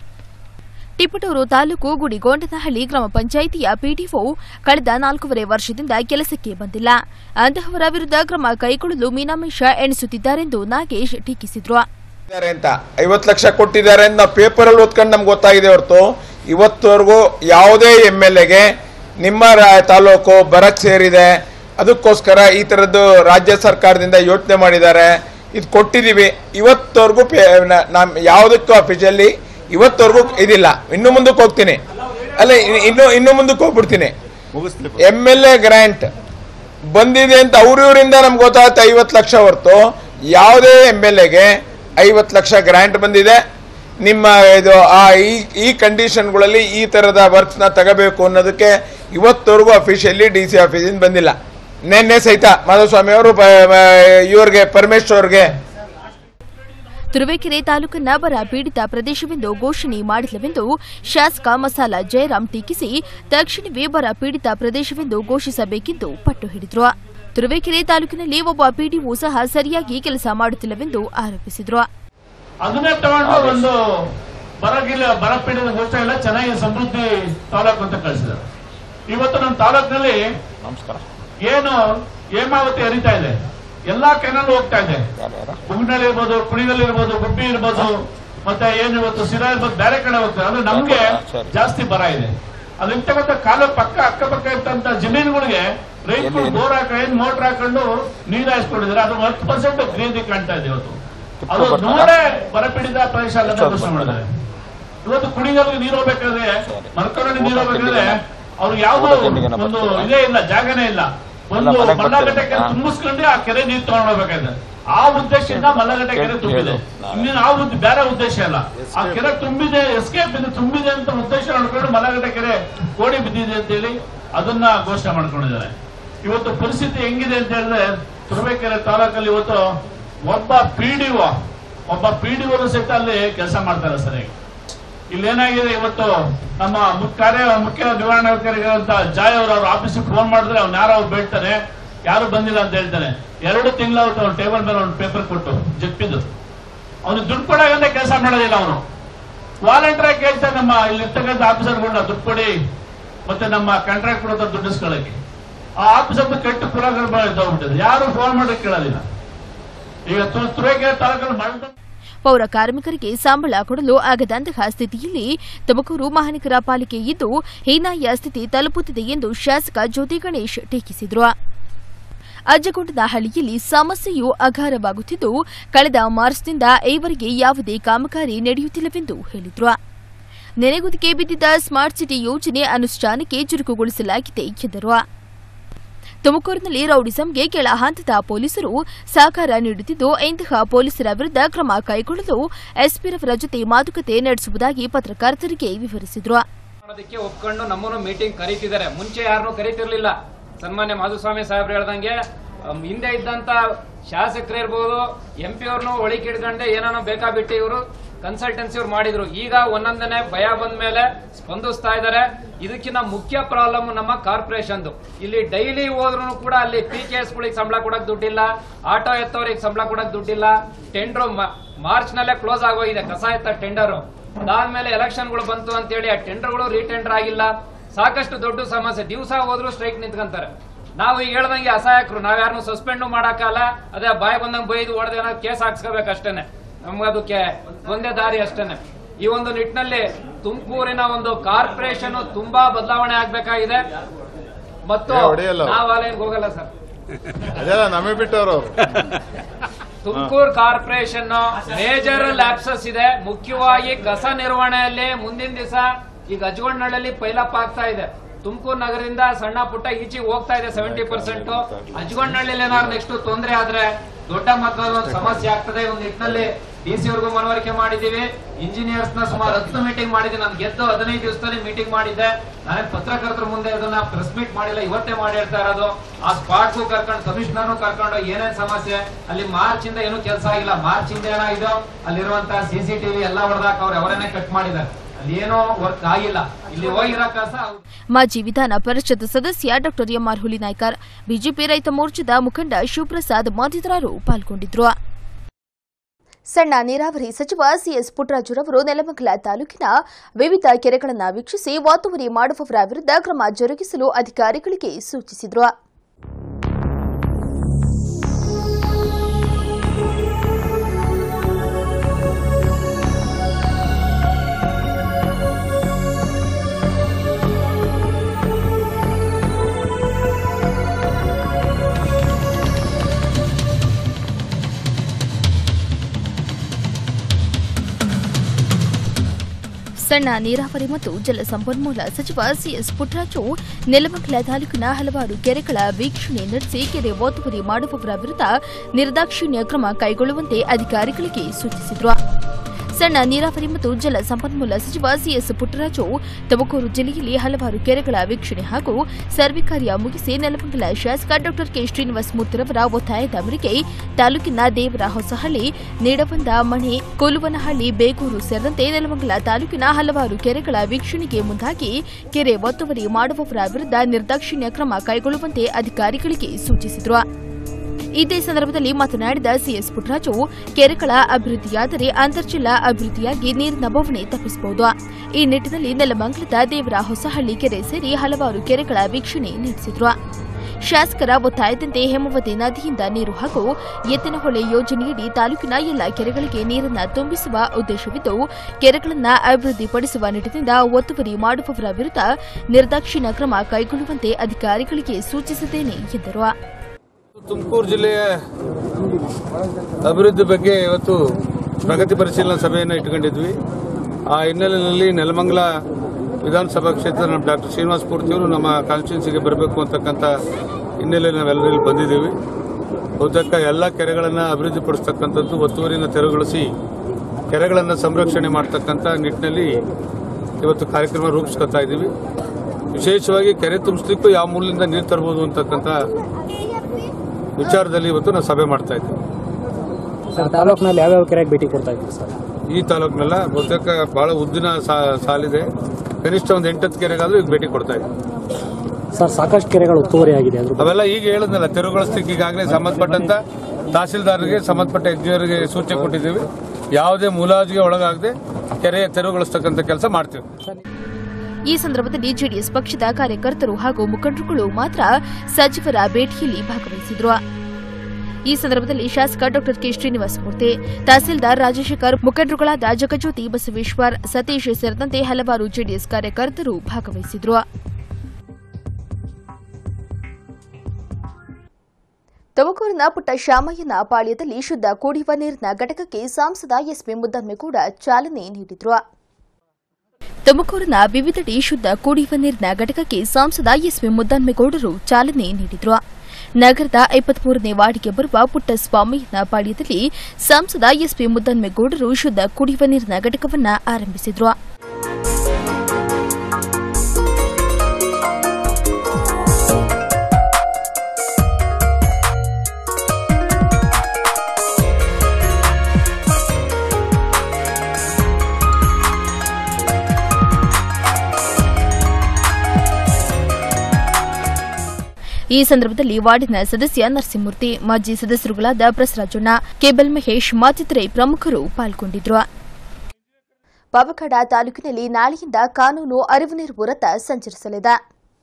ಟಿಪಟೂರು ತಾಲೂಕು ಗುಡಿಗೊಂಡನಹಳ್ಳಿ ಗ್ರಾಮ ಪಂಚಾಯಿತಿಯ ಪಿಡಿಒ ಕಳೆದ ನಾಲ್ಕೂವರೆ ವರ್ಷದಿಂದ ಕೆಲಸಕ್ಕೆ ಬಂದಿಲ್ಲ ಅಂತಹವರ ವಿರುದ್ಧ ಕ್ರಮ ಕೈಗೊಳ್ಳಲು ಮೀನಾಮೇಷ ಎಣಿಸುತ್ತಿದ್ದಾರೆಂದು ನಾಗೇಶ್ ಟೀಕಿಸಿದರು ಇದ್ದಾರೆ ಅಂತ ಐವತ್ತು ಲಕ್ಷ ಕೊಟ್ಟಿದ್ದಾರೆ ಅಂತ ನಾವು ಪೇಪರಲ್ಲಿ ಓದ್ಕೊಂಡು ನಮ್ಗೆ ಗೊತ್ತಾಗಿದೆ ಹೊರತು ಇವತ್ತವರೆಗೂ ಯಾವುದೇ ಎಮ್ ಎಲ್ ಎಗೆ ನಿಮ್ಮ ರಾ- ತಾಲೂಕು ಬರಕ್ ಸೇರಿದೆ ಅದಕ್ಕೋಸ್ಕರ ಈ ಥರದ್ದು ರಾಜ್ಯ ಸರ್ಕಾರದಿಂದ ಯೋಚನೆ ಮಾಡಿದ್ದಾರೆ ಇದು ಕೊಟ್ಟಿದ್ದೀವಿ ಇವತ್ತವರೆಗೂ ನಮ್ಮ ಯಾವುದಕ್ಕೂ ಅಫಿಷಿಯಲಿ ಇವತ್ತವರೆಗೂ ಇದಿಲ್ಲ ಇನ್ನು ಮುಂದಕ್ಕೆ ಹೋಗ್ತೀನಿ ಅಲ್ಲ ಇನ್ನು- ಇನ್ನು ಇನ್ನು ಮುಂದಕ್ಕೆ ಹೋಗ್ಬಿಡ್ತೀನಿ ಎಮ್ ಎಲ್ ಎ ಗ್ರ್ಯಾಂಟ್ ಬಂದಿದೆ ಅಂತ ಅವ್ರಿವರಿಂದ ನಮ್ಗೆ ಗೊತ್ತಾಗುತ್ತೆ ಐವತ್ತು ಲಕ್ಷ ಹೊರತು ಯಾವುದೇ ಎಮ್ ಎಲ್ ಎಗೆ ಐವತ್ತು ಲಕ್ಷ ಗ್ರ್ಯಾಂಟ್ ಬಂದಿದೆ ನಿಮ್ಮ ಇದು ಆ ಈ ಈ ಕಂಡೀಷನ್ಗಳಲ್ಲಿ ಈ ಥರದ ವರ್ಕ್ಸ್ನ ತಗೋಬೇಕು ಅನ್ನೋದಕ್ಕೆ ಇವತ್ತವರೆಗೂ ಅಫಿಷಿಯಲಿ ಡಿ ಸಿ ಆಫೀಸಿಂದ ಬಂದಿಲ್ಲ ನಿನ್ನೆ ಸಹಿತ ಮಾಧವಸ್ವಾಮಿ ಅವರು ಇವ್ರಿಗೆ ಪರಮೇಶ್ವರ್ಗೆ ತುರುವೇಕೆರೆ ತಾಲೂಕನ್ನ ಬರ ಪೀಡಿತ ಪ್ರದೇಶವೆಂದು ಘೋಷಣೆ ಮಾಡಿಲ್ಲವೆಂದು ಶಾಸಕ ಮಸಾಲ ಜಯರಾಮ್ ಟೀಕಿಸಿ ತಕ್ಷಣವೇ ಬರ ಪೀಡಿತ ಪ್ರದೇಶವೆಂದು ಘೋಷಿಸಬೇಕೆಂದು ಪಟ್ಟು ಹಿಡಿದ್ರು ತುರುವೇಕೆರೆ ತಾಲೂಕಿನಲ್ಲಿ ಒಬ್ಬ ಪಿಡಿಒ ಸಹ ಸರಿಯಾಗಿ ಕೆಲಸ ಮಾಡುತ್ತಿಲ್ಲವೆಂದು ಆರೋಪಿಸಿದ್ರು ಅದನ್ನೇ ತಗೊಂಡು ಒಂದು ಬರಗಿಲ್ಲ ಬರ ಪೀಡಿತ ಘೋಷಣೆ ಎಲ್ಲ ಚೆನ್ನಾಗಿ ಸಮೃದ್ಧಿ ತಾಲೂಕು ಅಂತ ಕಳಿಸಿದ್ದಾರೆ ಇವತ್ತು ನಮ್ಮ ತಾಲೂಕಿನಲ್ಲಿ ನಮಸ್ಕಾರ ಏನು ಹೇಮಾವತಿ ಹರಿತಾ ಇದೆ ಎಲ್ಲಾ ಕೆನಲ್ ಹೋಗ್ತಾ ಇದೆ ಕುಗ್ನಲ್ಲಿ ಇರ್ಬೋದು ಕುಣಿಗಲ್ ಇರ್ಬೋದು ಗುಬ್ಬಿ ಇರ್ಬೋದು ಮತ್ತೆ ಏನು ಇವತ್ತು ಸಿರಾ ಇರ್ಬೋದು ಬೇರೆ ಕಡೆ ಹೋಗ್ತಾರೆ ಅಂದ್ರೆ ನಮ್ಗೆ ಸರಿ. ಜಾಸ್ತಿ ಬರ ಇದೆ ಅದು ಇರ್ತಕ್ಕಂಥ ಕಾಲ ಪಕ್ಕ ಅಕ್ಕಪಕ್ಕ ಇರ್ತಂತ ಜಮೀನುಗಳಿಗೆ ರೈತರು ಎಲ್ಲಿ? ಬೋರ್ ಹಾಕ ಏನ್ ಮೋಟರ್ ಹಾಕೊಂಡು ನೀರ್ ಹಾಯಿಸ್ಕೊಂಡಿದ್ದಾರೆ ಅದು ಹತ್ತು ಪರ್ಸೆಂಟ್ ಗ್ರೀದಿ ಕಾಣ್ತಾ ಇದೆ ಇವತ್ತು ಅದು ಬರ್ತಾ? ನೋಡೇ ಬರಪೀಡಿತ ಪ್ರದೇಶ ಅಲ್ಲ ಸ್ವಲ್ಪ ಘೋಷಣೆ ಬರ್ತಾ? ಮಾಡಿದ್ದಾರೆ ಇವತ್ತು ಕುಣಿಗಲ್ಗೆ ನೀರು ಹೋಗ್ಬೇಕಾದ್ರೆ ಮರ್ಕರಳ್ಳಿ ನೀರು ಊಟ ಹೋಗ್ಬೇಕಾದ್ರೆ ತಿಂಡಿಗೆನ? ಅವ್ರಿಗೆ ಯಾವ್ದು ಊಟ ತಿಂಡಿಗೆನ ಒಂದು ಬರ್ತೀರಾ? ಇದೇ ಇಲ್ಲ ಜಾಗನೇ ಇಲ್ಲ ಒಂದು ಅಲ್ಲ, ಮನೆಗ್ ಮಲ್ಲಗಟ್ಟೆ ಬರ್ತೀರಾ? ಕೆರೆ ಹಾ. ತುಂಬಿಸ್ಕೊಂಡೆ ಆ ಕೆರೆ ನೀರು ತಗೊಂಡು ಹೋಗ್ಬೇಕಾದ್ರೆ ಆ ಉದ್ದೇಶದಿಂದ ಮಲ್ಲಗಟ್ಟೆ ಕೆರೆ ಕೇಳಿ- ತುಂಬಿದೆ ಕೇಳು. ಇನ್ನೇನು ಆ ಉದ್ದ- ಬೇರೆ ಉದ್ದೇಶ ಇಲ್ಲ ಆ ಕೆರೆ ತುಂಬಿದೆ ಎಸ್ಕೇಪ್ ಇದೆ ತುಂಬಿದೆ ಅಂತ ಉದ್ದೇಶ ಮಾಡ್ಕೊಂಡು ಮಲ್ಲಗಟ್ಟೆ ಕೆರೆ ಕೋಡಿ ಬಿದ್ದಿದೆ ಅಂತ ಹೇಳಿ ಅದನ್ನ ಘೋಷಣೆ ಮಾಡ್ಕೊಂಡಿದ್ದಾರೆ ಇವತ್ತು ಪರಿಸ್ಥಿತಿ ಹೆಂಗಿದೆ ಅಂತ ಹೇಳಿದ್ರೆ ತುರುವೇಕೆರೆ ತಾಲೂಕಲ್ಲಿ ಇವತ್ತು ಒಬ್ಬ ಪಿಡಿಒ ಒಬ್ಬ ಪಿಡಿಒ ಸಹಿತ ಅಲ್ಲಿ ಕೆಲಸ ಮಾಡ್ತಾರೆ ಸರಿಯಾಗಿ ಇಲ್ಲೇನಾಗಿದೆ ಇವತ್ತು ನಮ್ಮ ಮುಖ್ಯ ಕಾರ್ಯ ಮುಖ್ಯ ನಿರ್ವಹಣಾಧಿಕಾರಿಗಳಂತ ಜಾಯ್ ಅವರು ಅವ್ರ ಆಫೀಸಿಗೆ ಫೋನ್ ಮಾಡಿದ್ರೆ ಅವ್ನು ಯಾರೋ ಅವ್ರು ಬೀಳ್ತಾನೆ ಯಾರು ಬಂದಿಲ್ಲ ಅಂತ ಹೇಳ್ತಾನೆ ಎರಡು ತಿಂಗಳ ಅವ್ರು ಟೇಬಲ್ ಮೇಲೆ ಒಂದು ಪೇಪರ್ ಕೊಟ್ಟು ಜಪ್ಪಿದ್ದು ಅವನು ದುಡ್ಡು ಕೊಡೋಗಂತ ಕೆಲಸ ಮಾಡೋದಿಲ್ಲ ಅವನು ವಾಲಂಟಿಯರ್ ಆಗಿ ಕೇಳ್ತಾನೆ ನಮ್ಮ ಇಲ್ಲಿ ಇರ್ತಕ್ಕಂಥ ಆಫೀಸರ್ಗಳನ್ನ ದುಡ್ಡು ಕೊಡಿ ಮತ್ತೆ ನಮ್ಮ ಕಾಂಟ್ರಾಕ್ಟ್ ಕೊಡೋ ದುಡ್ಡು ಇಸ್ಕೊಳ್ಳೋಕೆ ಆ ಆಫೀಸರ್ ಕೆಟ್ಟ ಕುಲಗಳು ಇದ್ದೋಗ್ಬಿಟ್ಟಿದೆ ಯಾರು ಫೋನ್ ಮಾಡೋಕೆ ಕೇಳೋದಿಲ್ಲ ಈಗ ತುರುವೇಕೆರೆ ತಾಲೂಕಲ್ಲಿ ಮಾಡಿದ ಪೌರ ಕಾರ್ಮಿಕರಿಗೆ ಸಂಬಳ ಕೊಡಲು ಆಗದಂತಹ ಸ್ಥಿತಿಯಲ್ಲಿ ತುಮಕೂರು ಮಹಾನಗರ ಪಾಲಿಕೆ ಇದ್ದು ಹೀನಾಯ ಸ್ಥಿತಿ ತಲುಪುತ್ತಿದೆ ಎಂದು ಶಾಸಕ ಜ್ಯೋತಿ ಗಣೇಶ್ ಟೀಕಿಸಿದರು ಅಜ್ಜಗೊಂಡನಹಳ್ಳಿಯಲ್ಲಿ ಸಮಸ್ಯೆಯು ಅಗಾರವಾಗುತ್ತಿದ್ದು ಕಳೆದ ಮಾರ್ಚ್ನಿಂದ ಈವರೆಗೆ ಯಾವುದೇ ಕಾಮಗಾರಿ ನಡೆಯುತ್ತಿಲ್ಲವೆಂದು ಹೇಳಿದರು ನೆನೆಗುದಿಗೆ ಬಿದ್ದಿದ್ದ ಸ್ಮಾರ್ಟ್ ಸಿಟಿ ಯೋಜನೆ ಅನುಷ್ಠಾನಕ್ಕೆ ಚುರುಕುಗೊಳಿಸಲಾಗಿದೆ ಎಂದರು ತುಮಕೂರಿನಲ್ಲಿ ರೌಡಿಸಂಗೆ ಕೆಳ ಹಂತದ ಪೊಲೀಸರು ಸಹಕಾರ ನೀಡುತ್ತಿದ್ದು ಇಂತಹ ಪೊಲೀಸರ ವಿರುದ್ಧ ಕ್ರಮ ಕೈಗೊಳ್ಳಲು ಎಸ್ಪಿರವರ ಜೊತೆ ಮಾತುಕತೆ ನಡೆಸುವುದಾಗಿ ಪತ್ರಕರ್ತರಿಗೆ ವಿವರಿಸಿದರು ಮಾಡೋದಕ್ಕೆ ಒಪ್ಕೊಂಡು ನಮ್ಮನ್ನು ಮೀಟಿಂಗ್ ಕರೀತಿದ್ದಾರೆ ಮುಂಚೆ ಯಾರನ್ನೂ ಕರೀತಿರ್ಲಿಲ್ಲ ಸನ್ಮಾನ್ಯ ಮಾಧುಸ್ವಾಮಿ ಸಾಹೇಬ್ರು ಹೇಳ್ದಂಗೆ ಅಮ್, ಹಿಂದೆ ಇದ್ದಂತ ಶಾಸಕರು ಇರ್ಬೋದು ಎಂ ಪಿ ಅವ್ರನ್ನು ಒಳಿಕೆ ಹಿಡ್ಕೊಂಡೆ ಏನಾನೋ ಬೇಕಾಬಿಟ್ಟು ಇವರು ಕನ್ಸಲ್ಟೆನ್ಸಿ ಅವ್ರು ಮಾಡಿದ್ರು ಈಗ ಒಂದೊಂದನೇ ಭಯ ಬಂದ ಮೇಲೆ ಸ್ಪಂದಿಸ್ತಾ ಇದ್ದಾರೆ ಇದಕ್ಕಿಂತ ಮುಖ್ಯ ಪ್ರಾಬ್ಲಮ್ ನಮ್ಮ ಕಾರ್ಪೊರೇಷನ್ದು ಇಲ್ಲಿ ಡೈಲಿ ಹೋದ್ರು ಕೂಡ ಅಲ್ಲಿ ಪಿ ಕೆ ಎಸ್ ಗಳಿಗೆ ಸಂಬಳ ಕೊಡಕ್ ದುಡ್ಡಿಲ್ಲ ಆಟೋ ಎತ್ತೋರಿಗೆ ಸಂಬಳ ಕೊಡಕ್ ದುಡ್ಡಿಲ್ಲ ಟೆಂಡ್ರು ಮಾರ್ಚ್ ನಲ್ಲೇ ಕ್ಲೋಸ್ ಆಗೋಗಿದೆ ಕಸ ಎತ್ತ ಟೆಂಡರ್ ಅದಾದ್ಮೇಲೆ ಎಲೆಕ್ಷನ್ಗಳು ಬಂತು ಅಂತೇಳಿ ಆ ಟೆಂಡರ್ಗಳು ರೀಟೆಂಡರ್ ಆಗಿಲ್ಲ ಸಾಕಷ್ಟು ದೊಡ್ಡ ಸಮಸ್ಯೆ ದಿವಸ ಹೋದ್ರು ಸ್ಟ್ರೈಕ್ ನಿಂತ್ಕೊಂತಾರೆ ನಾವು ಈಗ ಹೇಳ್ದಂಗೆ ಅಸಹಾಯಕರು ನಾವ್ ಯಾರನ್ನು ಸಸ್ಪೆಂಡ್ ಮಾಡಕ್ಕಲ್ಲ ಅದೇ ಬಾಯ್ ಬಂದಂಗೆ ಬೈದು ಹೊಡೆದ ಏನಾದ್ರು ಕೇಸ್ ಹಾಕ್ಸ್ಕೋಬೇಕು ಅಷ್ಟೇನೆ ನಮ್ಗೆ ಅದಕ್ಕೆ ಒಂದೇ ದಾರಿ ಅಷ್ಟೇನೆ ಈ ಒಂದು ನಿಟ್ಟಿನಲ್ಲಿ ತುಮಕೂರಿನ ಒಂದು ಕಾರ್ಪೊರೇಷನ್ ತುಂಬಾ ಬದಲಾವಣೆ ಆಗ್ಬೇಕಾಗಿದೆ ಮತ್ತು ಏ, ಹೊಡೆಯಲ್ಲ. ನಾವು ಆಲಯಕ್ಕೆ ಹೋಗಲ್ಲ ಸರ್ ಅದೆಲ್ಲ ನಮಗೆ ಬಿಟ್ಟವ್ರು ಅವ್ರು ತುಮಕೂರು ಕಾರ್ಪೊರೇಷನ್ ಮೇಜರ್ ಲ್ಯಾಪ್ಸಸ್ ಇದೆ ಮುಖ್ಯವಾಗಿ ಕಸ ನಿರ್ವಹಣೆಯಲ್ಲಿ ಮುಂದಿನ ದಿವಸ ಈಗ ಅಜ್ಗೊಂಡ್ನಳ್ಳಿ ಪೈಲಪ್ ಆಗ್ತಾ ಇದೆ ತುಮಕೂರು ನಗರದಿಂದ ಸಣ್ಣ ಪುಟ್ಟ ಈಚೆಗೆ ಹೋಗ್ತಾ ಇದೆ ಸೆವೆಂಟಿ ಪರ್ಸೆಂಟ್ ಅಜ್ಗೊಂಡ್ನಳ್ಳಿ ಏನಾದ್ರು ನೆಕ್ಸ್ಟ್ ತೊಂದರೆ ಆದ್ರೆ ದೊಡ್ಡ ಮಟ್ಟದ ಒಂದು ಸಮಸ್ಯೆ ಆಗ್ತದೆ ಒಂದು ನಿಟ್ಟಿನಲ್ಲಿ ಡಿ ಸಿ ಅವ್ರಿಗೂ ಮನವರಿಕೆ ಮಾಡಿದೀವಿ ಇಂಜಿನಿಯರ್ಸ್ ನ ಸುಮಾರು ಹತ್ತು ಮೀಟಿಂಗ್ ಮಾಡಿದ್ದೆ ನಾನು ಗೆದ್ದು ಹದಿನೈದು ದಿವಸದಲ್ಲಿ ಮೀಟಿಂಗ್ ಮಾಡಿದ್ದೆ ನಾನೇ ಪತ್ರಕರ್ತರ ಮುಂದೆ ಅದನ್ನ ಪ್ರೆಸ್ ಮೀಟ್ ಮಾಡಿಲ್ಲ ಇವತ್ತೇ ಮಾಡಿ ಹೇಳ್ತಾ ಇರೋದು ಆ ಸ್ಪಾಟ್ಗೂ ಕರ್ಕೊಂಡು ಕಮಿಷನರ್ನು ಕರ್ಕೊಂಡು ಏನೇನ್ ಸಮಸ್ಯೆ ಅಲ್ಲಿ ಮಾರ್ಚ್ ಇಂದ ಏನು ಕೆಲಸ ಆಗಿಲ್ಲ ಮಾರ್ಚ್ ಇಂದ ಏನಾಗಿದೋ ಅಲ್ಲಿರುವಂತಹ ಸಿಸಿಟಿವಿ ಎಲ್ಲ ಹೊಡೆದಾಕ ಅವ್ರು ಅವರೇನೆ ಕಟ್ ಮಾಡಿದ್ದಾರೆ ಅಲ್ಲಿ ಏನೋ ವರ್ಕ್ ಆಗಿಲ್ಲ ಇಲ್ಲಿ ಹೋಗಿರೋ ಕೆಲಸ ಮಾಜಿ ವಿಧಾನ ಪರಿಷತ್ ಸದಸ್ಯ ಡಾ ಎಂಆರ್ ಹುಲಿನಾಯ್ಕರ್ ಬಿಜೆಪಿ ರೈತ ಮೋರ್ಚಾದ ಮುಖಂಡ ಶಿವಪ್ರಸಾದ್ ಮತ್ತಿತರರು ಪಾಲ್ಗೊಂಡಿದ್ರು ಸಣ್ಣ ನೀರಾವರಿ ಸಚಿವ ಸಿಎಸ್ ಪುಟ್ಟರಾಜುರವರು ನೆಲಮಂಗಲ ತಾಲೂಕಿನ ವಿವಿಧ ಕೆರೆಗಳನ್ನು ವೀಕ್ಷಿಸಿ ಒತ್ತುವರಿ ಮಾಡುವವರ ವಿರುದ್ಧ ಕ್ರಮ ಜರುಗಿಸಲು ಅಧಿಕಾರಿಗಳಿಗೆ ಸೂಚಿಸಿದರು ಸಣ್ಣ ನೀರಾವರಿ ಮತ್ತು ಜಲಸಂಪನ್ಮೂಲ ಸಚಿವ ಸಿಎಸ್ ಪುಟ್ಟರಾಜು ನೆಲಮಂಗಲ ತಾಲೂಕಿನ ಹಲವಾರು ಕೆರೆಗಳ ವೀಕ್ಷಣೆ ನಡೆಸಿ ಕೆರೆ ಒತ್ತುವರಿ ಮಾಡುವವರ ವಿರುದ್ಧ ನಿರ್ದಾಕ್ಷಿಣ್ಯ ಕ್ರಮ ಕೈಗೊಳ್ಳುವಂತೆ ಅಧಿಕಾರಿಗಳಿಗೆ ಸೂಚಿಸಿದರು ಸಣ್ಣ ನೀರಾವರಿ ಮತ್ತು ಜಲ ಸಂಪನ್ಮೂಲ ಸಚಿವ ಸಿಎಸ್ ಪುಟ್ಟರಾಜು ತುಮಕೂರು ಜಿಲ್ಲೆಯಲ್ಲಿ ಹಲವಾರು ಕೆರೆಗಳ ವೀಕ್ಷಣೆ ಹಾಗೂ ಸರ್ವೆ ಕಾರ್ಯ ಮುಗಿಸಿ ನೆಲಮಂಗಲ ಶಾಸಕ ಡಾ ಕೆ ಶ್ರೀನಿವಾಸ ಮೂರ್ತಿರವರ ಒತ್ತಾಯದ ಮೇರೆಗೆ ತಾಲೂಕಿನ ದೇವರ ಹೊಸಹಳ್ಳಿ ನೀಡಬಂದ ಮಣೆ ಕೊಲುವನಹಳ್ಳಿ ಬೇಗೂರು ಸೇರಿದಂತೆ ನೆಲಮಂಗಲ ತಾಲೂಕಿನ ಹಲವಾರು ಕೆರೆಗಳ ವೀಕ್ಷಣೆಗೆ ಮುಂದಾಗಿ ಕೆರೆ ಒತ್ತುವರಿ ಮಾಡುವವರ ವಿರುದ್ಧ ನಿರ್ದಾಕ್ಷಿಣ್ಯ ಕ್ರಮ ಕೈಗೊಳ್ಳುವಂತೆ ಅಧಿಕಾರಿಗಳಿಗೆ ಸೂಚಿಸಿದರು ಇದೇ ಸಂದರ್ಭದಲ್ಲಿ ಮಾತನಾಡಿದ ಸಿಎಸ್ ಪುಟ್ಟರಾಜು ಕೆರೆಗಳ ಅಭಿವೃದ್ಧಿಯಾದರೆ ಅಂತರ್ಜಿಲ್ಲಾ ಅಭಿವೃದ್ಧಿಯಾಗಿ ನೀರಿನ ಬವಣೆ ತಪ್ಪಿಸಬಹುದು ಈ ನಿಟ್ಟಿನಲ್ಲಿ ನೆಲಮಂಗಲದ ದೇವರ ಹೊಸಹಳ್ಳಿ ಕೆರೆ ಸೇರಿ ಹಲವಾರು ಕೆರೆಗಳ ವೀಕ್ಷಣೆ ನಡೆಸಿದ್ರು ಶಾಸಕರ ಒತ್ತಾಯದಂತೆ ಹೇಮಾವತಿ ನದಿಯಿಂದ ನೀರು ಹಾಗೂ ಎತ್ತಿನಹೊಳೆ ಯೋಜನೆಯಡಿ ತಾಲೂಕಿನ ಎಲ್ಲ ಕೆರೆಗಳಿಗೆ ನೀರನ್ನು ತುಂಬಿಸುವ ಉದ್ದೇಶವಿದ್ದು ಕೆರೆಗಳನ್ನು ಅಭಿವೃದ್ಧಿಪಡಿಸುವ ನಿಟ್ಟಿನಿಂದ ಒತ್ತುವರಿ ಮಾಡುವವರ ವಿರುದ್ಧ ನಿರ್ದಾಕ್ಷಿಣ್ಯ ಕ್ರಮ ಕೈಗೊಳ್ಳುವಂತೆ ಅಧಿಕಾರಿಗಳಿಗೆ ಸೂಚಿಸಿದ್ದೇನೆ ಎಂದರು ತುಮಕೂರು ಜಿಲ್ಲೆಯ ಅಭಿವೃದ್ಧಿ ಬಗ್ಗೆ ಇವತ್ತು ಪ್ರಗತಿ ಪರಿಶೀಲನಾ ಸಭೆಯನ್ನು ಇಟ್ಕೊಂಡಿದ್ವಿ ಆ ಹಿನ್ನೆಲೆಯಲ್ಲಿ ನೆಲಮಂಗಲ ವಿಧಾನಸಭಾ ಕ್ಷೇತ್ರ ನಮ್ಮ ಡಾಕ್ಟರ್ ಶ್ರೀನಿವಾಸ ಪೂರ್ತಿಯವರು ನಮ್ಮ ಕಾನ್ಸ್ಟಿಟ್ಯೂನ್ಸಿಗೆ ಬರಬೇಕು ಅಂತಕ್ಕಂಥ ಹಿನ್ನೆಲೆಯಲ್ಲಿ ನಾವೆಲ್ಲರೂ ಇಲ್ಲಿ ಬಂದಿದ್ದೀವಿ ಬಹುತೇಕ ಎಲ್ಲ ಕೆರೆಗಳನ್ನು ಅಭಿವೃದ್ಧಿಪಡಿಸ್ತಕ್ಕಂಥದ್ದು ಒತ್ತುವರಿನ ತೆರವುಗೊಳಿಸಿ ಕೆರೆಗಳನ್ನು ಸಂರಕ್ಷಣೆ ಮಾಡ್ತಕ್ಕಂಥ ನಿಟ್ಟಿನಲ್ಲಿ ಇವತ್ತು ಕಾರ್ಯಕ್ರಮ ರೂಪಿಸ್ಕೊತಾ ಇದ್ದೀವಿ ವಿಶೇಷವಾಗಿ ಕೆರೆ ತುಂಬಿಸ್ಲಿಕ್ಕೂ ಯಾವ ಮೂಲದಿಂದ ನೀರು ತರಬಹುದು ಅಂತಕ್ಕಂಥ ವಿಚಾರದಲ್ಲಿ ಇವತ್ತು ನಾವು ಸಭೆ ಮಾಡ್ತಾ ಇದ್ದೀವಿ ಸರ್ ತಾಲೂಕಿನಲ್ಲಿ ಯಾವ್ಯಾವ ಕೆರೆಗೆ ಭೇಟಿ ಕೊಡ್ತಾ ಇದ್ದೀವಿ ಸರ್ ಈ ತಾಲೂಕಿನೆಲ್ಲ ಬಹುತೇಕ ಬಹಳ ಉದ್ದಿನ ಸಾ- ಸಾಲಿದೆ ಕನಿಷ್ಠ ಒಂದು ಎಂಟತ್ತು ಕೆರೆಗಾದ್ರೂ ಈಗ ಭೇಟಿ ಕೊಡ್ತಾ ಇದ್ದೀವಿ ಸರ್ ಸಾಕಷ್ಟು ಕೆರೆಗಳು ಒತ್ತುವರಿ ಆಗಿದೆ ಅದ್ರ ಬಗ್ಗೆ ಅವೆಲ್ಲ ಈಗ ಹೇಳಿದ್ನಲ್ಲ ತೆರವುಗೊಳಿಸ್ಲಿಕ್ಕೆ ಈಗಾಗಲೇ ಸಂಬಂಧಪಟ್ಟಂತ ತಹಸೀಲ್ದಾರ್ಗೆ ಸಂಬಂಧಪಟ್ಟ ಎಂಜಿನಿಯರ್ಗೆ ಸೂಚನೆ ಕೊಟ್ಟಿದ್ದೀವಿ ಯಾವುದೇ ಮುಲಾಜಿಗೆ ಒಳಗಾಗದೆ ಕೆರೆ ತೆರವುಗೊಳಿಸ್ತಕ್ಕಂಥ ಕೆಲಸ ಮಾಡ್ತೀವಿ ಈ ಸಂದರ್ಭದಲ್ಲಿ ಜೆಡಿಎಸ್ ಪಕ್ಷದ ಕಾರ್ಯಕರ್ತರು ಹಾಗೂ ಮುಖಂಡರುಗಳು ಮಾತ್ರ ಸಚಿವರ ಭೇಟಿಯಲ್ಲಿ ಭಾಗವಹಿಸಿದ್ರು ಈ ಸಂದರ್ಭದಲ್ಲಿ ಶಾಸಕ ಡಾ ಕೆ ಶ್ರೀನಿವಾಸ ಮೂರ್ತಿ ತಹಸೀಲ್ದಾರ್ ರಾಜಶೇಖರ್ ಮುಖಂಡರುಗಳಾದ ಜಗಜ್ಯೋತಿ ಬಸವೇಶ್ವರ್ ಸತೀಶ್ ಸೇರಿದಂತೆ ಹಲವಾರು ಜೆಡಿಎಸ್ ಕಾರ್ಯಕರ್ತರು ಭಾಗವಹಿಸಿದ್ರು ತುಮಕೂರಿನ ಪುಟ್ಟ ಶ್ಯಾಮಯ್ಯನ ಪಾಳ್ಯದಲ್ಲಿ ಶುದ್ಧ ಕುಡಿಯುವ ನೀರಿನ ಘಟಕಕ್ಕೆ ಸಂಸದ ಎಸ್ಪಿ ಮುದ್ದಮ್ಮೇಗೌಡ ಚಾಲನೆ ನೀಡಿದ್ರು ತುಮಕೂರಿನ ವಿವಿಧೆಡೆ ಶುದ್ಧ ಕುಡಿಯುವ ನೀರಿನ ಘಟಕಕ್ಕೆ ಸಂಸದ ಎಸ್ಪಿ ಮುದ್ದನ್ಮೇಗೌಡರು ಚಾಲನೆ ನೀಡಿದ್ರು ನಗರದ ಐವತ್ಮೂರನೇ ವಾರ್ಡ್ಗೆ ಬರುವ ಪುಟ್ಟ ಸ್ವಾಮಯ್ಯನ ಪಾಳ್ಯದಲ್ಲಿ ಸಂಸದ ಎಸ್ಪಿ ಮುದ್ದನ್ಮೇಗೌಡರು ಶುದ್ಧ ಕುಡಿಯುವ ನೀರಿನ ಘಟಕವನ್ನ ಆರಂಭಿಸಿದ್ರು ಈ ಸಂದರ್ಭದಲ್ಲಿ ವಾರ್ಡಿನ ಸದಸ್ಯ ನರಸಿಂಹಮೂರ್ತಿ ಮಾಜಿ ಸದಸ್ಯರುಗಳಾದ ಪ್ರಸರಾಜಣ್ಣ ಕೇಬಲ್ ಮಹೇಶ್ ಮತ್ತಿತರೆ ಪ್ರಮುಖರು ಪಾಲ್ಗೊಂಡಿದ್ರು ಪಾವಗಡ ತಾಲೂಕಿನಲ್ಲಿ ನಾಳೆಯಿಂದ ಕಾನೂನು ಅರಿವು ನೆರವು ರಥ ಸಂಚರಿಸಲಿದೆ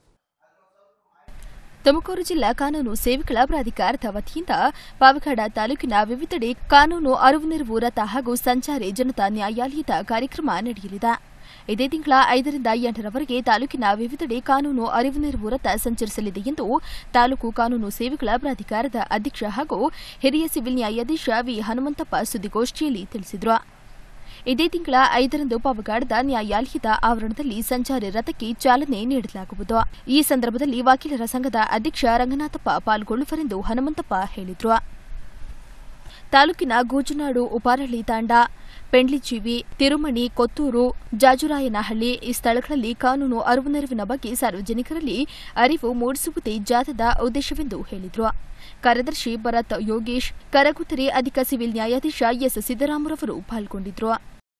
ತುಮಕೂರು ಜಿಲ್ಲಾ ಕಾನೂನು ಸೇವೆಗಳ ಪ್ರಾಧಿಕಾರದ ವತಿಯಿಂದ ಪಾವಗಡ ತಾಲೂಕಿನ ವಿವಿಧೆಡೆ ಕಾನೂನು ಅರಿವು ನೆರವು ರಥ ಹಾಗೂ ಸಂಚಾರಿ ಜನತಾ ನ್ಯಾಯಾಲಯದ ಕಾರ್ಯಕ್ರಮ ನಡೆಯಲಿದೆ ಇದೇ ತಿಂಗಳ ಐದರಿಂದ ಎಂಟರವರೆಗೆ ತಾಲೂಕಿನ ವಿವಿಧೆಡೆ ಕಾನೂನು ಅರಿವು ನೆರವು ರಥ ಸಂಚರಿಸಲಿದೆ ಎಂದು ತಾಲೂಕು ಕಾನೂನು ಸೇವೆಗಳ ಪ್ರಾಧಿಕಾರದ ಅಧ್ಯಕ್ಷ ಹಾಗೂ ಹಿರಿಯ ಸಿವಿಲ್ ನ್ಯಾಯಾಧೀಶ ವಿ ಹನುಮಂತಪ್ಪ ಸುದ್ದಿಗೋಷ್ಠಿಯಲ್ಲಿ ತಿಳಿಸಿದರು ಇದೇ ತಿಂಗಳ ಐದರಂದು ಪಾವಗಾಡದ ನ್ಯಾಯಾಲಯದ ಆವರಣದಲ್ಲಿ ಸಂಚಾರಿ ರಥಕ್ಕೆ ಚಾಲನೆ ನೀಡಲಾಗುವುದು ಈ ಸಂದರ್ಭದಲ್ಲಿ ವಕೀಲರ ಸಂಘದ ಅಧ್ಯಕ್ಷ ರಂಗನಾಥಪ್ಪ ಪಾಲ್ಗೊಳ್ಳುವರೆಂದು ಹನುಮಂತಪ್ಪ ಹೇಳಿದರು ತಾಲೂಕಿನ ಗೂಜುನಾಡು ಉಪಾರಳ್ಳಿ ತಾಂಡ ಪೆಂಡ್ಲಿಜೀವಿ ತಿರುಮಣಿ ಕೊತ್ತೂರು ಜಾಜುರಾಯನಹಳ್ಳಿ ಈ ಸ್ಥಳಗಳಲ್ಲಿ ಕಾನೂನು ಅರಿವು ನೆರವಿನ ಬಗ್ಗೆ ಸಾರ್ವಜನಿಕರಲ್ಲಿ ಅರಿವು ಮೂಡಿಸುವುದೇ ಜಾಥಾದ ಉದ್ದೇಶವೆಂದು ಹೇಳಿದರು ಕಾರ್ಯದರ್ಶಿ ಭರತ್ ಯೋಗೇಶ್ ಕರಗುತ್ತರೆ ಅಧಿಕ ಸಿವಿಲ್ ನ್ಯಾಯಾಧೀಶ ಎಸ್ ಸಿದ್ದರಾಮರವರು ಪಾಲ್ಗೊಂಡಿದ್ರು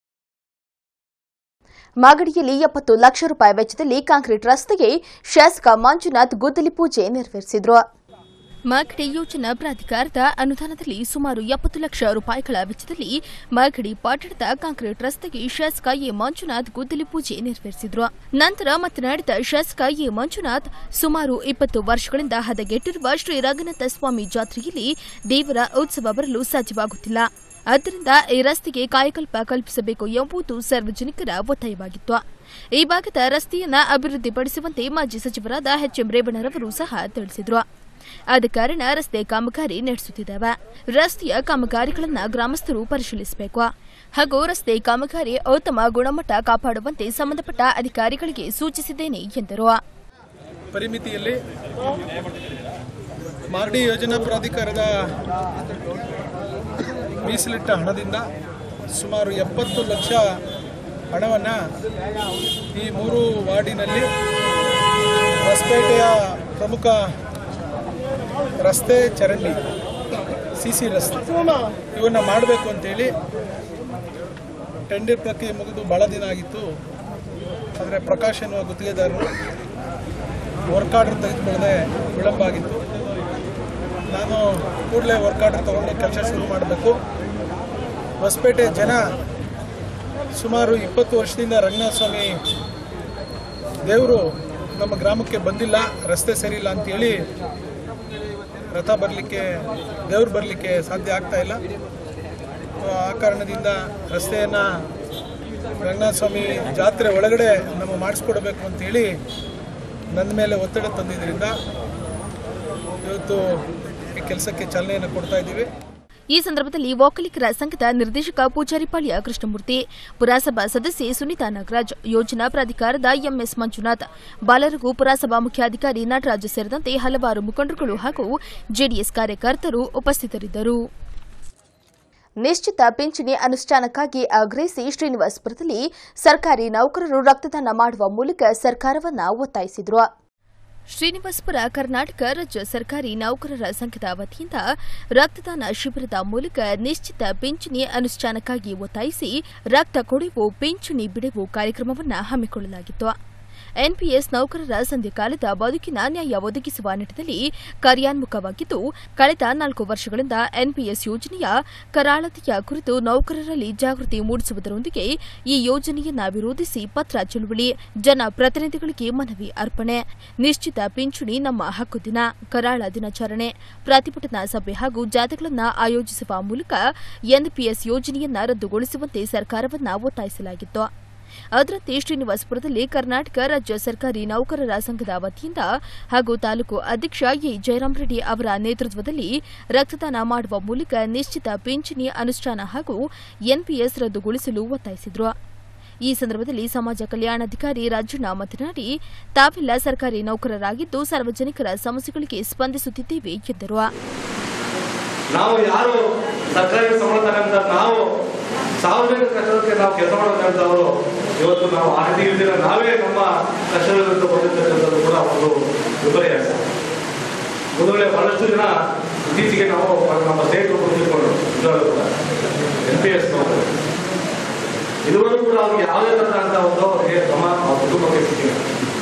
ಮಾಗಡಿಯಲ್ಲಿ ಎಪ್ಪತ್ತು ಲಕ್ಷ ರೂಪಾಯಿ ವೆಚ್ಚದಲ್ಲಿ ಕಾಂಕ್ರೀಟ್ ರಸ್ತೆಗೆ ಶಾಸಕ ಮಂಜುನಾಥ್ ಗುದ್ದಲಿ ಪೂಜೆ ನೆರವೇರಿಸಿದ್ರು ಮಾಗಡಿ ಯೋಜನಾ ಪ್ರಾಧಿಕಾರದ ಅನುದಾನದಲ್ಲಿ ಸುಮಾರು ಎಪ್ಪತ್ತು ಲಕ್ಷ ರೂಪಾಯಿಗಳ ವೆಚ್ಚದಲ್ಲಿ ಮಾಗಡಿ ಪಟ್ಟಣದ ಕಾಂಕ್ರೀಟ್ ರಸ್ತೆಗೆ ಶಾಸಕ ಎ ಮಂಜುನಾಥ್ ಗುದ್ದಲಿ ಪೂಜೆ ನೆರವೇರಿಸಿದ್ರು ನಂತರ ಮಾತನಾಡಿದ ಶಾಸಕ ಎ ಮಂಜುನಾಥ್ ಸುಮಾರು ಇಪ್ಪತ್ತು ವರ್ಷಗಳಿಂದ ಹದಗೆಟ್ಟಿರುವ ಶ್ರೀ ರಂಗನಾಥ ಸ್ವಾಮಿ ಜಾತ್ರೆಯಲ್ಲಿ ದೇವರ ಉತ್ಸವ ಬರಲು ಸಾಧ್ಯವಾಗುತ್ತಿಲ್ಲ ಆದ್ದರಿಂದ ಈ ರಸ್ತೆಗೆ ಕಾಯಕಲ್ಪ ಕಲ್ಪಿಸಬೇಕು ಎಂಬುದು ಸಾರ್ವಜನಿಕರ ಒತ್ತಾಯವಾಗಿತ್ತು ಈ ಭಾಗದ ರಸ್ತೆಯನ್ನ ಅಭಿವೃದ್ಧಿಪಡಿಸುವಂತೆ ಮಾಜಿ ಸಚಿವರಾದ ಎಚ್ ಎಂ ರೇವಣ್ಣರವರು ಸಹ ತಿಳಿಸಿದ್ರು ಆದ ಕಾರಣ ರಸ್ತೆ ಕಾಮಗಾರಿ ನಡೆಸುತ್ತಿದ್ದಾವೆ ರಸ್ತೆಯ ಕಾಮಗಾರಿಗಳನ್ನು ಗ್ರಾಮಸ್ಥರು ಪರಿಶೀಲಿಸಬೇಕು ಹಾಗೂ ರಸ್ತೆ ಕಾಮಗಾರಿ ಉತ್ತಮ ಗುಣಮಟ್ಟ ಕಾಪಾಡುವಂತೆ ಸಂಬಂಧಪಟ್ಟ ಅಧಿಕಾರಿಗಳಿಗೆ ಸೂಚಿಸಿದ್ದೇನೆ ಎಂದರು ಪರಿಮಿತಿಯಲ್ಲಿ ಮಾಗಡಿ ಯೋಜನಾ ಪ್ರಾಧಿಕಾರದ ಮೀಸಲಿಟ್ಟ ಹಣದಿಂದ ಸುಮಾರು ಎಪ್ಪತ್ತು ಲಕ್ಷ ಹಣವನ್ನು ಈ ಮೂರು ವಾರ್ಡಿನಲ್ಲಿ ಹೊಸಪೇಟೆಯ ಪ್ರಮುಖ ರಸ್ತೆ ಚರಂಡಿ ಸಿ ಸಿ ರಸ್ತೆ ಇವನ್ನು ಮಾಡಬೇಕು ಅಂತೇಳಿ ಟೆಂಡರ್ ಪ್ರಕ್ರಿಯೆ ಮುಗಿದು ಭಾಳ ದಿನ ಆಗಿತ್ತು ಆದರೆ ಪ್ರಕಾಶ್ ಎನ್ನುವ ಗುತ್ತಿಗೆದಾರರು ವರ್ಕ್ ಆರ್ಡರ್ ತೆಗೆದುಕೊಳ್ಳದೆ ವಿಳಂಬ ಆಗಿತ್ತು ನಾನು ಕೂಡಲೇ ವರ್ಕ್ ಆರ್ಡರ್ ತೊಗೊಂಡು ಕೆಲಸ ಶುರು ಮಾಡಬೇಕು ಹೊಸಪೇಟೆ ಜನ ಸುಮಾರು ಇಪ್ಪತ್ತು ವರ್ಷದಿಂದ ರಂಗನಾಥ ಸ್ವಾಮಿ ದೇವರು ನಮ್ಮ ಗ್ರಾಮಕ್ಕೆ ಬಂದಿಲ್ಲ ರಸ್ತೆ ಸರಿ ಇಲ್ಲ ಅಂತೇಳಿ ರಥ ಬರಲಿಕ್ಕೆ ದೇವ್ರು ಬರಲಿಕ್ಕೆ ಸಾಧ್ಯ ಆಗ್ತಾ ಇಲ್ಲ ಆ ಕಾರಣದಿಂದ ರಸ್ತೆಯನ್ನು ರಂಗನಾಥ ಸ್ವಾಮಿ ಜಾತ್ರೆ ಒಳಗಡೆ ನಮ್ಮ ಮಾಡಿಸ್ಕೊಡ್ಬೇಕು ಅಂತೇಳಿ ನನ್ನ ಮೇಲೆ ಒತ್ತಡ ತಂದಿದ್ದರಿಂದ ಇವತ್ತು ಈ ಕೆಲಸಕ್ಕೆ ಚಾಲನೆಯನ್ನು ಕೊಡ್ತಾ ಇದ್ದೀವಿ ಈ ಸಂದರ್ಭದಲ್ಲಿ ಒಕ್ಕಲಿಗರ ಸಂಘದ ನಿರ್ದೇಶಕ ಪೂಜಾರಿಪಾಳ್ಯ ಕೃಷ್ಣಮೂರ್ತಿ ಪುರಸಭಾ ಸದಸ್ಯೆ ಸುನೀತಾ ನಾಗರಾಜ್ ಯೋಜನಾ ಪ್ರಾಧಿಕಾರದ ಎಂಎಸ್ ಮಂಜುನಾಥ್ ಬಾಲರಗು ಪುರಸಭಾ ಮುಖ್ಯಾಧಿಕಾರಿ ನಟರಾಜ್ ಸೇರಿದಂತೆ ಹಲವಾರು ಮುಖಂಡರುಗಳು ಹಾಗೂ ಜೆಡಿಎಸ್ ಕಾರ್ಯಕರ್ತರು ಉಪಸ್ಥಿತರಿದ್ದರು ನಿಶ್ಚಿತ ಪಿಂಚಣಿ ಅನುಷ್ಠಾನಕ್ಕಾಗಿ ಆಗ್ರಹಿಸಿ ಶ್ರೀನಿವಾಸಪುರದಲ್ಲಿ ಸರ್ಕಾರಿ ನೌಕರರು ರಕ್ತದಾನ ಮಾಡುವ ಮೂಲಕ ಸರ್ಕಾರವನ್ನ ಒತ್ತಾಯಿಸಿದರು ಶ್ರೀನಿವಾಸಪುರ ಕರ್ನಾಟಕ ರಾಜ್ಯ ಸರ್ಕಾರಿ ನೌಕರರ ಸಂಘದ ವತಿಯಿಂದ ರಕ್ತದಾನ ಶಿಬಿರದ ಮೂಲಕ ನಿಶ್ಚಿತ ಪಿಂಚಣಿ ಅನುಷ್ಠಾನಕ್ಕಾಗಿ ಒತ್ತಾಯಿಸಿ ರಕ್ತ ಕೊಡುವು ಪಿಂಚಣಿ ಬಿಡುವು ಕಾರ್ಯಕ್ರಮವನ್ನು ಹಮ್ಮಿಕೊಳ್ಳಲಾಗಿತ್ತು ಎನ್ಪಿಎಸ್ ನೌಕರರ ಸಂಧಿಕಾಲದ ಬದುಕಿನ ನ್ಯಾಯ ಒದಗಿಸುವ ನಿಟ್ಟಿನಲ್ಲಿ ಕಾರ್ಯೋನ್ಮುಖವಾಗಿದ್ದು ಕಳೆದ ನಾಲ್ಕು ವರ್ಷಗಳಿಂದ ಎನ್ಪಿಎಸ್ ಯೋಜನೆಯ ಕರಾಳತೆಯ ಕುರಿತು ನೌಕರರಲ್ಲಿ ಜಾಗೃತಿ ಮೂಡಿಸುವುದರೊಂದಿಗೆ ಈ ಯೋಜನೆಯನ್ನ ವಿರೋಧಿಸಿ ಪತ್ರ ಚಳುವಳಿ ಜನಪ್ರತಿನಿಧಿಗಳಿಗೆ ಮನವಿ ಅರ್ಪಣೆ ನಿಶ್ಚಿತ ಪಿಂಚಣಿ ನಮ್ಮ ಹಕ್ಕು ದಿನ ಕರಾಳ ದಿನಾಚರಣೆ ಪ್ರತಿಭಟನಾ ಸಭೆ ಹಾಗೂ ಜಾಥಾಗಳನ್ನು ಆಯೋಜಿಸುವ ಮೂಲಕ ಎನ್ಪಿಎಸ್ ಯೋಜನೆಯನ್ನ ರದ್ದುಗೊಳಿಸುವಂತೆ ಸರ್ಕಾರವನ್ನ ಒತ್ತಾಯಿಸಲಾಗಿತ್ತು ಅದರಂತೆ ಶ್ರೀನಿವಾಸಪುರದಲ್ಲಿ ಕರ್ನಾಟಕ ರಾಜ್ಯ ಸರ್ಕಾರಿ ನೌಕರರ ಸಂಘದ ವತಿಯಿಂದ ಹಾಗೂ ತಾಲೂಕು ಅಧ್ಯಕ್ಷ ಎ ಜಯರಾಮ್ ರೆಡ್ಡಿ ಅವರ ನೇತೃತ್ವದಲ್ಲಿ ರಕ್ತದಾನ ಮಾಡುವ ಮೂಲಕ ನಿಶ್ಚಿತ ಪಿಂಚಣಿ ಅನುಷ್ಠಾನ ಹಾಗೂ ಎನ್ಪಿಎಸ್ ರದ್ದುಗೊಳಿಸಲು ಒತ್ತಾಯಿಸಿದರು ಈ ಸಂದರ್ಭದಲ್ಲಿ ಸಮಾಜ ಕಲ್ಯಾಣಾಧಿಕಾರಿ ರಾಜಣ್ಣ ಮಾತನಾಡಿ ತಾವೆಲ್ಲ ಸರ್ಕಾರಿ ನೌಕರರಾಗಿದ್ದು ಸಾರ್ವಜನಿಕರ ಸಮಸ್ಯೆಗಳಿಗೆ ಸ್ಪಂದಿಸುತ್ತಿದ್ದೇವೆ ಎಂದರು ನಾವು ಯಾರು ಸರ್ಕಾರಿ ಸಂಬಳ ತಗೊಂತ ನಾವು ಸಾರ್ವಜನಿಕ ಕಷ್ಟಕ್ಕೆ ನಾವು ಕೆಲಸ ಮಾಡಬೇಕಂತವರು ಇವತ್ತು ನಾವು ಆ ರೀತಿ ಇಲ್ದಿರ ನಾವೇ ನಮ್ಮ ಕಷ್ಟದ ವಿರುದ್ಧ ಬಂದಿರ್ತಕ್ಕಂಥದ್ದು ಕೂಡ ಒಂದು ವಿಪರ್ಯಾಸ ಒಂದು ವೇಳೆ ಬಹಳಷ್ಟು ಜನ ಇತ್ತೀಚೆಗೆ ನಾವು ನಮ್ಮ ಸ್ಟೇಟ್ ಕುಳಿತುಕೊಂಡು ಇದ್ರಲ್ಲೂ ಕೂಡ ಎನ್ ಪಿ ಎಸ್ ಇದುವರೆಗೂ ಕೂಡ ಅವ್ರಿಗೆ ಯಾವುದೇ ತರದಂತ ಒಂದು ಅವ್ರಿಗೆ ಕ್ರಮ ಅವ್ರ ಕುಟುಂಬಕ್ಕೆ ಸಿಕ್ಕಿಲ್ಲ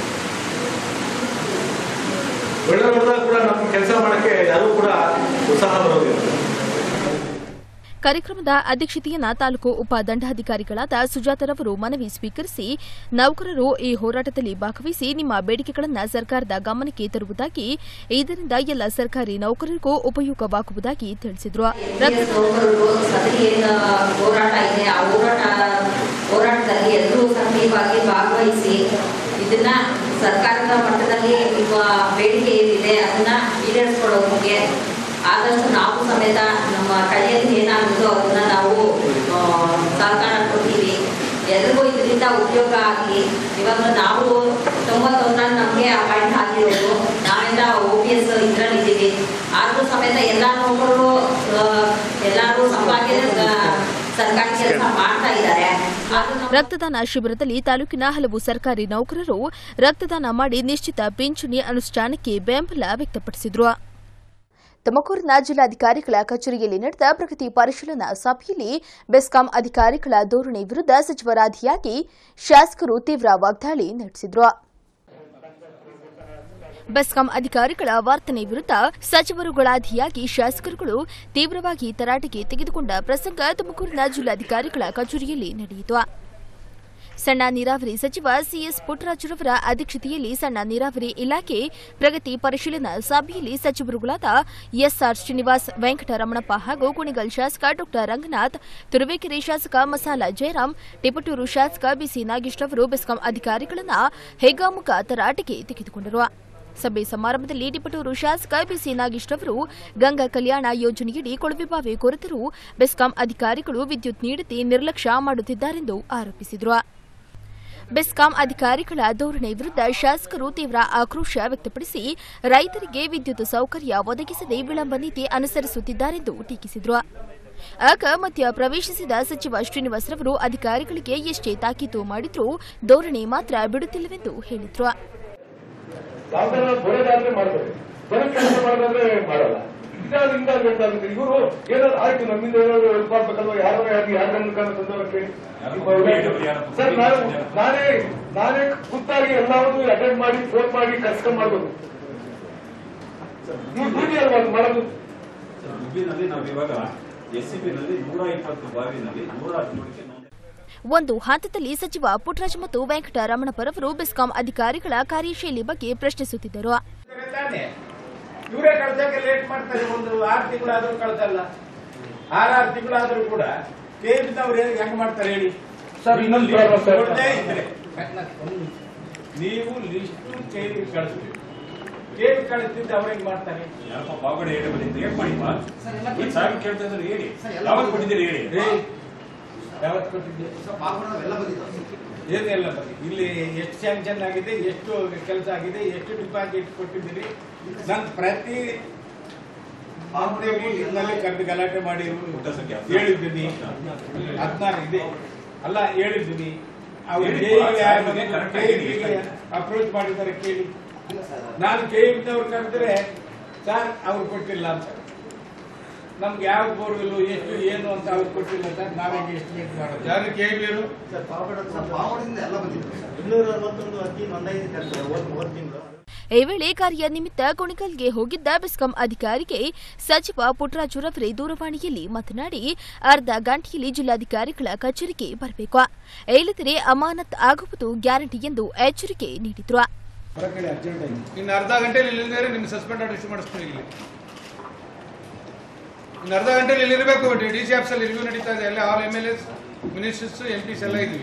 ಒಳ್ಳೆ ನೋಡಿದಾಗ ಕೂಡ ನಮ್ಗೆ ಕೆಲಸ ಮಾಡಕ್ಕೆ ಯಾರೂ ಕೂಡ ಉತ್ಸಾಹ ಬರೋದಿಲ್ಲ ಕಾರ್ಯಕ್ರಮದ ಅಧ್ಯಕ್ಷತೆಯನ್ನ ತಾಲೂಕು ಉಪ ದಂಡಾಧಿಕಾರಿಗಳಾದ ಸುಜಾತರವರು ಮನವಿ ಸ್ವೀಕರಿಸಿ ನೌಕರರು ಈ ಹೋರಾಟದಲ್ಲಿ ಭಾಗವಹಿಸಿ ನಿಮ್ಮ ಬೇಡಿಕೆಗಳನ್ನು ಸರ್ಕಾರದ ಗಮನಕ್ಕೆ ತರುವುದಾಗಿ ಇದರಿಂದ ಎಲ್ಲ ಸರ್ಕಾರಿ ನೌಕರರಿಗೂ ಉಪಯೋಗವಾಗುವುದಾಗಿ ತಿಳಿಸಿದರು ನೌಕರರು ಸದರಿ ಏನು ಹೋರಾಟ ಇದೆ ಆ ಹೋರಾಟ ಹೋರಾಟದಲ್ಲಿ ಎಲ್ಲರೂ ಸಕ್ರಿಯವಾಗಿ ಭಾಗವಹಿಸಿ ಇದನ್ನ ಸರ್ಕಾರದ ಮಟ್ಟದಲ್ಲಿ ನಿಮ್ಮ ಬೇಡಿಕೆ ಏನಿದೆ ಅದನ್ನ ಈಡೇರಿಸ್ಕೊಳ್ಳೋದಕ್ಕೆ ಆದಷ್ಟು ನಾವು ಸಮೇತ ನಮ್ಮ ಕೈಯಲ್ಲಿ ಏನಾಗುತ್ತೋ ಅದನ್ನ ನಾವು ಆ, ಸಹಕಾರ ಕೊಡ್ತೀವಿ ಎಲ್ರಿಗೂ ಇದರಿಂದ ಉಪಯೋಗ ಆಗಲಿ ಇವಾಗ ನಾವು ತೊಂಬತ್ತೊಂದರಲ್ಲಿ ನಮಗೆ ಅಪಾಯಿಂಟ್ ಆಗಿರೋದು ನಾವೆಲ್ಲ ಓ ಪಿ ಎಸ್ ಇದರಲ್ಲಿದ್ದೀವಿ ಆದರೂ ಸಮೇತ ಎಲ್ಲ ನೌಕರರು ಆ, ಎಲ್ಲರೂ ಸಂಪಾದನೆ ಸರ್ಕಾರಿ ಕೆಲಸ ಮಾಡ್ತಾ ಇದ್ದಾರೆ ಆದ್ರೂ ನಮ್ಮ ರಕ್ತದಾನ ಶಿಬಿರದಲ್ಲಿ ತಾಲೂಕಿನ ಹಲವು ಸರ್ಕಾರಿ ನೌಕರರು ರಕ್ತದಾನ ಮಾಡಿ ನಿಶ್ಚಿತ ಪಿಂಚಣಿ ಅನುಷ್ಠಾನಕ್ಕೆ ಬೆಂಬಲ ವ್ಯಕ್ತಪಡಿಸಿದರು ತುಮಕೂರಿನ ಜಿಲ್ಲಾಧಿಕಾರಿಗಳ ಕಚೇರಿಯಲ್ಲಿ ನಡೆದ ಪ್ರಗತಿ ಪರಿಶೀಲನಾ ಸಭೆಯಲ್ಲಿ ಬೆಸ್ಕಾಂ ಅಧಿಕಾರಿಗಳ ಧೋರಣೆ ವಿರುದ್ಧ ಸಚಿವರಾದಿಯಾಗಿ ಶಾಸಕರು ತೀವ್ರ ವಾಗ್ದಾಳಿ ನಡೆಸಿದರು ಬೆಸ್ಕಾಂ ಅಧಿಕಾರಿಗಳ ವರ್ತನೆ ವಿರುದ್ಧ ಸಚಿವರುಗಳಾದಿಯಾಗಿ ಶಾಸಕರುಗಳು ತೀವ್ರವಾಗಿ ತರಾಟೆಗೆ ತೆಗೆದುಕೊಂಡ ಪ್ರಸಂಗ ತುಮಕೂರಿನ ಜಿಲ್ಲಾಧಿಕಾರಿಗಳ ಕಚೇರಿಯಲ್ಲಿ ನಡೆಯಿತು ಸಣ್ಣ ನೀರಾವರಿ ಸಚಿವ ಸಿಎಸ್ ಪುಟ್ಟರಾಜುರವರ ಅಧ್ಯಕ್ಷತೆಯಲ್ಲಿ ಸಣ್ಣ ನೀರಾವರಿ ಇಲಾಖೆ ಪ್ರಗತಿ ಪರಿಶೀಲನಾ ಸಭೆಯಲ್ಲಿ ಸಚಿವರುಗಳಾದ ಎಸ್ಆರ್ ಶ್ರೀನಿವಾಸ್ ವೆಂಕಟರಮಣಪ್ಪ ಹಾಗೂ ಕುಣಿಗಲ್ ಶಾಸಕ ಡಾ ರಂಗನಾಥ್ ತುರುವೇಕೆರೆ ಶಾಸಕ ಮಸಾಲ ಜಯರಾಮ್ ಟಿಪಟೂರು ಶಾಸಕ ಬಿಸಿ ನಾಗೇಶ್ ಅವರು ಬೆಸ್ಕಾಂ ಅಧಿಕಾರಿಗಳನ್ನ ಹೇಗಾಮುಖ ತರಾಟೆಗೆ ತೆಗೆದುಕೊಂಡರು ಸಭೆ ಸಮಾರಂಭದಲ್ಲಿ ಟಿಪಟೂರು ಶಾಸಕ ಬಿಸಿ ನಾಗೇಶ್ ಅವರು ಗಂಗಾ ಕಲ್ಯಾಣ ಯೋಜನೆಯಡಿ ಕೊಳವೆಬಾವಿ ಕೊರೆತರೂ ಬೆಸ್ಕಾಂ ಅಧಿಕಾರಿಗಳು ವಿದ್ಯುತ್ ನೀಡದೆ ನಿರ್ಲಕ್ಷ್ಯ ಮಾಡುತ್ತಿದ್ದಾರೆಂದು ಆರೋಪಿಸಿದರು ಬೆಸ್ಕಾಂ ಅಧಿಕಾರಿಗಳ ಧೋರಣೆ ವಿರುದ್ಧ ಶಾಸಕರು ತೀವ್ರ ಆಕ್ರೋಶ ವ್ಯಕ್ತಪಡಿಸಿ ರೈತರಿಗೆ ವಿದ್ಯುತ್ ಸೌಕರ್ಯ ಒದಗಿಸದೆ ವಿಳಂಬ ನೀತಿ ಅನುಸರಿಸುತ್ತಿದ್ದಾರೆಂದು ಟೀಕಿಸಿದರು ಆಗ ಮಧ್ಯ ಪ್ರವೇಶಿಸಿದ ಸಚಿವ ಶ್ರೀನಿವಾಸ್ ರವರು ಅಧಿಕಾರಿಗಳಿಗೆ ಎಷ್ಟೇ ತಾಕೀತು ಮಾಡಿದ್ರೂ ಧೋರಣೆ ಮಾತ್ರ ಬಿಡುತ್ತಿಲ್ಲವೆಂದು ಹೇಳಿದ್ರು ಸಾಧಾರಣ ಬರೋದಾದ್ರೆ ಮಾಡ್ತಾರೆ ಬರೋ ಕೆಲಸ ಮಾಡೋದಾದ್ರೆ ಮಾಡಲ್ಲ ಇದಾದ ಹಿಂಗಾಗಿ ಬೇಕಾಗುತ್ತೆ ಇವರು ಏನಾದ್ರು ಆಯ್ತು ನಮ್ಮಿಂದ ಏನಾದ್ರು ಹೆಲ್ಪ್ ಮಾಡ್ಬೇಕಲ್ವಾ ಯಾರೋ ಯಾರು ಯಾರ ಗಮನಕ್ಕೆ ತಂದವಕ್ಕೆ ಸರ್ ನಾನು ನಾನೇ ನಾನೇ ಖುದ್ದಾಗಿ ಎಲ್ಲವನ್ನು ಅಟೆಂಡ್ ಮಾಡಿ ಫೋನ್ ಮಾಡಿ ಕರ್ಸ್ಕೊಂಡ್ ಮಾಡ್ಬೋದು ಗುಬ್ಬಿನಲ್ಲಿ ನಾವು ಇವಾಗ ಎಸ್ ಸಿ ನಲ್ಲಿ ನೂರ ಇಪ್ಪತ್ತು ಬಾವಿನಲ್ಲಿ ನೂರ ಹದಿನೇಳಕ್ಕೆ ನೋಂದಣಿ ಒಂದು ಹಂತದಲ್ಲಿ ಸಚಿವ ಪುಟ್ಟರಾಜ್ ಮತ್ತು ವೆಂಕಟರಮಣಪ್ಪರವರು ಬೆಸ್ಕಾಂ ಅಧಿಕಾರಿಗಳ ಕಾರ್ಯಶೈಲಿ ಬಗ್ಗೆ ಪ್ರಶ್ನಿಸುತ್ತಿದ್ದರು ಇವರೇ ಕಳ್ಸಕ್ಕೆ ಲೇಟ್ ಮಾಡ್ತಾರೆ ಒಂದು ಆರು ತಿಂಗಳಾದ್ರೂ ಕಳ್ಸಲ್ಲ ಆರಾರು ತಿಂಗಳಾದ್ರೂ ಕೂಡ ಕೇಂದ್ರದವ್ರು ಹೆಂಗ್ ಮಾಡ್ತಾರೆ ಹೇಳಿ ಸರ್, ಇನ್ನೊಂದು problem ಸರ್. ಒಳ್ಳೆ ಇದ್ರೆ ನೀವು ಲಿಸ್ಟ್ ಕೇಂದ್ರ ಕಳಿಸ್ತೀವಿ ಕೇಂದ್ರ ಕಳಿಸ್ತಿದ್ದು ಅವ್ರು ಹೆಂಗ್ ಮಾಡ್ತಾರೆ ಯಾರಪ್ಪ ಪಾವಗಡ ಹೇಳಿ ಬಂದಿದ್ದು ಹೇಗೆ ಮಾಡಿಪ್ಪ ಈಗ ಸಾಕು ಕೇಳ್ತಾ ಇದ್ದಾರೆ ಹೇಳಿ ಯಾವಾಗ ಕೊಟ್ಟಿದ್ದೀರಿ ಹೇಳಿ ಯಾವತ್ತು ಕೊಟ್ಟಿದ್ದೆ ಏನೆಲ್ಲ ಬನ್ನಿ ಇಲ್ಲಿ ಎಷ್ಟು ಸ್ಯಾಂಕ್ಷನ್ ಆಗಿದೆ ಎಷ್ಟು ಕೆಲಸ ಆಗಿದೆ ಎಷ್ಟು ಡಿಪಾಸಿಟ್ ಕೊಟ್ಟಿದ್ದೀರಿ ನಾನು ಪ್ರತಿ ನಲ್ಲಿ ಕರೆದು ಗಲಾಟೆ ಮಾಡಿ ಹೇಳಿದ್ದೀನಿ ಹದಿನಾರು ಇದೆ ಅಲ್ಲ ಹೇಳಿದ್ದೀನಿ ಅವ್ರು ಅಪ್ರೋಚ್ ಮಾಡಿದ್ದಾರೆ ಕೇಳಿ ನಾನು ಕೇಳಿದ್ದವ್ರು ಕರೆದ್ರೆ ಸರ್ ಅವ್ರು ಕೊಟ್ಟಿಲ್ಲ ಅಂತ ನಮ್ಗೆ ಯಾವ ಬೋರ್ವೆಲ್ ಎಷ್ಟು ಏನು ಅಂತ ಅವ್ರು ಕೊಟ್ಟಿಲ್ಲ ಸರ್ ನಾವೇ ಎಸ್ಟಿಮೇಟ್ ಮಾಡೋದು ಯಾರು ಕೇಳಿರು ಇನ್ನೂರ ಅರವತ್ತೊಂದು ಅರ್ಜಿ ನೋಂದಾಯಿಸಿದ್ದಾರೆ ಒಂದು ತಿಂಗಳು ಈ ವೇಳೆ ಕಾರ್ಯ ನಿಮಿತ್ತ ಕುಣಿಗಲ್ಗೆ ಹೋಗಿದ್ದ ಬೆಸ್ಕಾಂ ಅಧಿಕಾರಿಗೆ ಸಚಿವ ಪುಟ್ಟರಾಜುರವರೇ ದೂರವಾಣಿಯಲ್ಲಿ ಮಾತನಾಡಿ ಅರ್ಧ ಗಂಟೆಯಲ್ಲಿ ಜಿಲ್ಲಾಧಿಕಾರಿಗಳ ಕಚೇರಿಗೆ ಬರಬೇಕು ಇಲ್ಲದಿರೆ ಅಮಾನತ್ ಆಗುವುದು ಗ್ಯಾರಂಟಿ ಎಂದು ಎಚ್ಚರಿಕೆ ನೀಡಿದ್ರು ಇನ್ನು ಅರ್ಧ ಗಂಟೆಯಲ್ಲಿ ಇಲ್ಲಿಂದರೆ ನಿಮ್ಗೆ ಸಸ್ಪೆಂಡ್ ಆರ್ಡರ್ ಇಶ್ಯೂ ಮಾಡಿಸ್ತೀನಿ ಇಲ್ಲಿ ಇನ್ನು ಅರ್ಧ ಗಂಟೆಯಲ್ಲಿ ಇಲ್ಲಿರಬೇಕು ಡಿ ಸಿ ಆಫೀಸಲ್ಲಿ ರಿವ್ಯೂ ನಡೀತಾ ಇದೆ ಎಲ್ಲ all M L S ministers M Ps ಎಲ್ಲ ಇದ್ವಿ